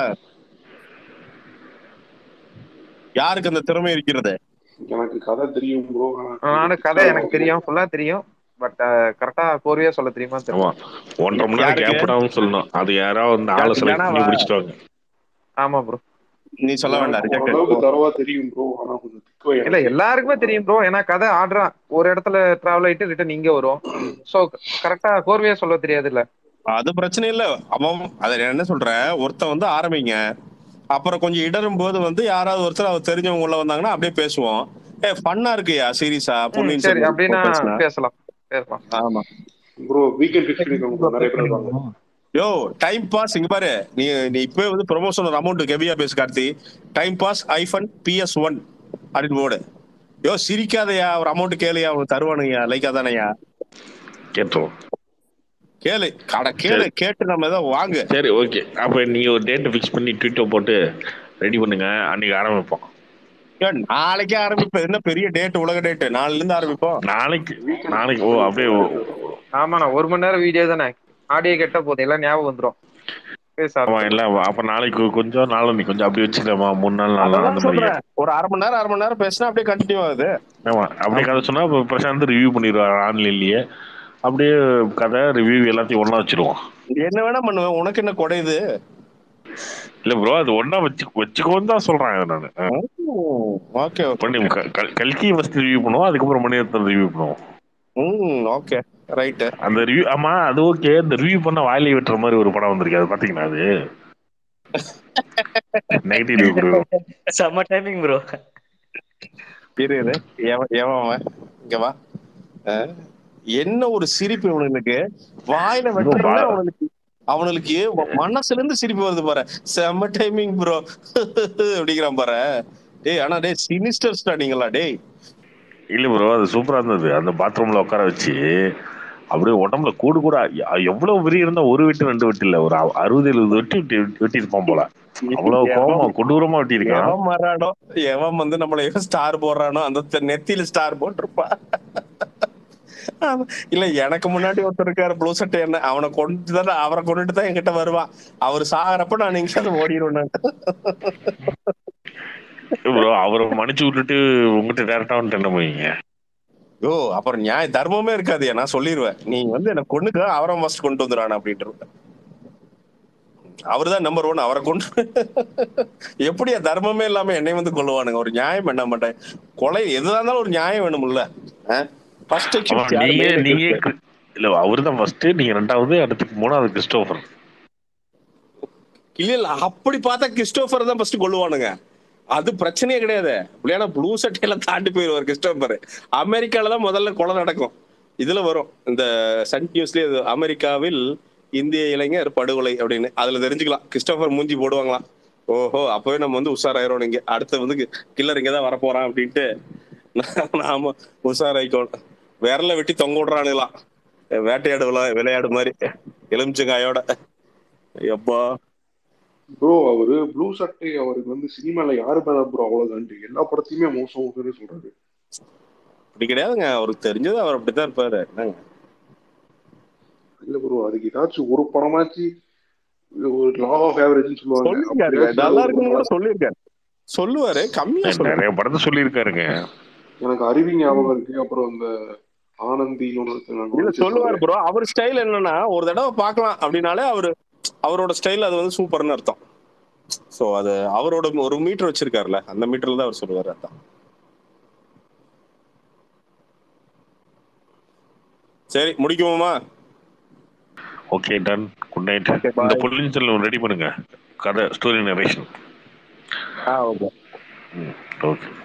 யாருக்கு அந்த திறமை இருக்கிறது
எனக்கு கதை தெரியும் ப்ரோ
நானும் கதை எனக்கு தெரியும் ஃபுல்லா தெரியும் பட் கரெக்டா கோர்வையா சொல்ல தெரியுமா
ஆமா
தெரியல
ஒன்றரை மணி நேரம்
யாருக்கு?
கேப் விடாம சொல்லணும் அது யாராவது அந்த ஆளை
யாருக்கு
செலக்ட் பண்ணி
வேணாவா?
பிடிச்சிட்டு வாங்க
ஆமா ப்ரோ
நீ சொல்ல வேண்டாம் ரிஜெக்டட்
ஓரளவுக்கு தரவா தெரியும் ப்ரோ ஆனா கொஞ்சம் திக்குவை
இல்ல எல்லாருக்குமே தெரியும் ப்ரோ ஏன்னா கதை ஆடுறா ஒரு இடத்துல டிராவல் ஆயிட்டு ரிட்டர்ன் இங்க வரும் சோ கரெக்டா கோர்வையா சொல்ல தெரியாது இல்ல
அது பிரச்சனை இல்ல அவன் அதை நான் என்ன சொல்றேன் ஒருத்தன் வந்து ஆரம்பிங்க அப்புறம் கொஞ்சம் இடரும் போது வந்து யாராவது ஒருத்தர் அவர் தெரிஞ்சவங்க உள்ள வந்தாங்கன்னா அப்படியே பேசுவோம் ஏ ஃபன்னா இருக்குயா சீரியஸா பொன்னியின்
சரி
செல்வன்
அப்படின்னா
பேசினா.
பேசலாம் பேசலாம்
ஆமா
ப்ரோ வீக்கெண்ட் ஃபிக்ஸ் பண்ணிருக்காங்க bro. நிறைய பேர் இருக்காங்க
யோ டைம் பாஸ் இங்க பாரு நீ நீ இப்பவே வந்து ப்ரொமோஷன் ஒரு அமௌண்ட் ஹெவியா பேசு Karthi time pass hyphen PS one அப்படின்னு போடு யோ சிரிக்காதயா ஒரு அமௌண்ட் கேளுயா அவனுக்கு தருவானுங்கயா லைக்கா தானேயா
கேட்டோம்
கேளு கட கேளு கேட்டு நம்ம ஏதோ வாங்கு
சரி ஓகே அப்ப நீங்க ஒரு டேட் ஃபிக்ஸ் பண்ணி ட்விட்டர் போட்டு ரெடி பண்ணுங்க அன்னைக்கு ஆரம்பிப்போம்
ஏ, நாளைக்கே ஆரம்பிப்போம் என்ன பெரிய டேட் உலக டேட் நாளைல இருந்து ஆரம்பிப்போம்
நாளைக்கு நாளைக்கு ஓ அப்படியே ஓ,
ஆமாண்ணா ஒரு மணி நேரம் வீடியோ தானே ஆடியோ கெட்ட போதும் எல்லாம் ஞாபகம் வந்துரும் பேச
ஆமா
ஆரம்பிச்சிடலாம்.
இல்ல அப்ப நாளைக்கு கொஞ்சம் நாளைக்கு கொஞ்சம் அப்படி வச்சுக்கலாமா மூணு நாள் நாலு நாள்
அதான்
அந்த மாதிரி
சொல்றேன் ஒரு அரை மணி நேரம் அரை மணி நேரம் பேசினா அப்படியே கண்டினியூ ஆகுது
ஆமா அப்படியே கதை சொன்னா இப்ப பிரசாந்த் ரிவ்யூ பண்ணிடுவார் ஆன்லைன்லயே அப்படியே கதை ரிவ்யூ எல்லாத்தையும் ஒண்ணா வச்சிருவோம்
என்ன வேணா பண்ணுவேன் உனக்கு என்ன குறையுது
இல்ல ப்ரோ அது ஒண்ணா வச்சு வச்சுக்கோன்னு தான் சொல்றேன் நானு ஆ.
ஓகே ஓகே
பண்ணி க- க- கல்கி ஃபர்ஸ்ட் ரிவ்யூ பண்ணுவோம் அதுக்கப்புறம் மணிரத்னம் ரிவ்யூ பண்ணுவோம்
ம் ஓகே ரைட்டு
அந்த ரிவ்யூ ஆமா அது ஓகே இந்த ரிவ்யூ பண்ண வாயிலே வெட்டுற மாதிரி ஒரு படம் வந்திருக்கு அது பாத்தீங்களா அது நெகட்டிவ் ரிவ்யூ ப்ரோ
செம்ம டைமிங் ப்ரோ
இரு இரு எவன் எவன் அவன் இங்க வா அஹ், என்ன ஒரு சிரிப்பு இவனுக்கு வாயில வெட்டுறதுல அவனுக்கு அவனுக்கு மனசுல இருந்து சிரிப்பு வருது பாரு செம்ம டைமிங் ப்ரோ அப்படிங்கிறான் பாரு டேய் ஆனா டேய் சினிஸ்டர் ஸ்டார்டிங்களா டேய்
இல்ல ப்ரோ அது சூப்பரா இருந்தது அந்த பாத்ரூம்ல உட்கார வச்சு அப்படியே உடம்புல கூடு கூட எ- எவ்வளவு விரி இருந்தா ஒரு வெட்டு ரெண்டு வெட்டு இல்ல ஒரு அ- அறுபது எழுபது வெட்டி வெட்டி வெட்டி இருப்பான் போல அவ்வளவு கோவமா கொடூரமா வெட்டி இருக்கான்
எவன் வரானோ எவன் வந்து நம்மள ஸ்டார் போடுறானோ அந்த த- நெத்தியில ஸ்டார் போட்டிருப்பான் ஆமா. இல்ல எனக்கு முன்னாடி ஒருத்தர் இருக்காரு ப்ளூ சட்டை என்ன அவனை கொண்டு தான் அவரை கொண்டுட்டு தான் என்கிட்ட வருவான் அவர் சாகிறப்ப நான் எங்கேயாவது ஓடிடுவேன் நான்.
ப்ரோ அவரை மன்னிச்சு விட்டுட்டு உங்ககிட்ட டேரக்டா வந்துட்டு என்ன போவீங்க
யோ அப்புறம் நியாய தர்மமே இருக்காது நான் சொல்லிடுவேன் நீ வந்து என்ன கொண்டுக்க அவரை ஃபர்ஸ்ட் கொண்டு வந்துடுறான் அப்படின்ட்டு அவர் தான் நம்பர் ஒன் அவரை கொண்டு எப்படியா தர்மமே இல்லாம என்னை வந்து கொள்ளுவானுங்க ஒரு நியாயம் பண்ண மாட்டேன் கொலை எதுவா இருந்தாலும் ஒரு நியாயம் வேணும்ல ஃபர்ஸ்ட்
ஆமா, நீங்க நீங்க கிரி- இல்ல அவர்தான் ஃபர்ஸ்ட் நீங்க ரெண்டாவது அடுத்து மூணாவது கிறிஸ்டோபர்
இல்ல இல்ல அப்படி பார்த்தா கிறிஸ்டோபர் தான் ஃபர்ஸ்ட் கொள்ளுவானுங்க அது பிரச்சனையே கிடையாது அப்படியான ப்ளூ சட்டையில தாண்டி போயிருவார் கிறிஸ்டோபர் அமெரிக்கால தான் முதல்ல கொலை நடக்கும் இதுல வரும் இந்த சன் நியூஸ்லயே இது, அமெரிக்காவில் இந்திய இளைஞர் படுகொலை அப்படின்னு அதுல தெரிஞ்சுக்கலாம் கிறிஸ்டோபர் மூஞ்சி போடுவாங்களாம் ஓஹோ அப்பவே நம்ம வந்து உஷாராயிரோம் இங்க அடுத்து வந்து கில்லர் இங்க தான் வரப்போறான் அப்படின்ட்டு நாம உஷாராயிக்கோம் விரல வெட்டி தொங்க விடுறானுங்களாம் வேட்டையாடு விளா- விளையாடு மாதிரி எலுமிச்சங்காயோட எப்பா
ப்ரோ அவரு ப்ளூ சட்டை அவருக்கு வந்து சினிமால யாரு மேல ப்ரோ அவ்வளவுதான்ட்டு எல்லா படத்தையுமே மோசம் மோசம்னு சொல்றாரு
அப்படி கிடையாதுங்க அவருக்கு தெரிஞ்சது அவர் அப்படித்தான் இருப்பாரு என்னங்க
இல்ல ப்ரோ அதுக்கு ஏதாச்சும் ஒரு படமாச்சு ஒரு லா ஆஃப் ஆவரேஜ்னு சொல்லுவாங்க
சொல்லியிருக்காரு
அப்படியாச்சும்
நல்லா
ஒரு
இருக்குன்னு கூட
படம்.
சொல்லியிருக்காரு சொல்லுவாரு கம்மியா சொல்லுவாரு
நிறைய படத்தை சொல்லியிருக்காருங்க
எனக்கு அருவி ஞாபகம் இருக்கு அப்புறம் இந்த ஆனந்தின்னு ஒண்ணு இருக்கு, நாங்க
இல்ல
வந்து
சொல்லுவாரு ப்ரோ அவர் ஸ்டைல் என்னன்னா ஒரு தடவை பார்க்கலாம் அப்படின்னாலே அவரு அவரோட ஸ்டைல் அது வந்து சூப்பர்னு அர்த்தம் சோ அது அவரோட ஒரு மீட்டர் வச்சிருக்காருல்ல அந்த மீட்டர்ல தான் அவர் சொல்லுவாரு அதான் சரி முடிக்குவோமா
okay done good night
Okay, bye.
இந்த பொலிஞ்சல் ரெடி பண்ணுங்க கதை ஸ்டோரி நரேஷன்
ஆ ஓகே
ஓகே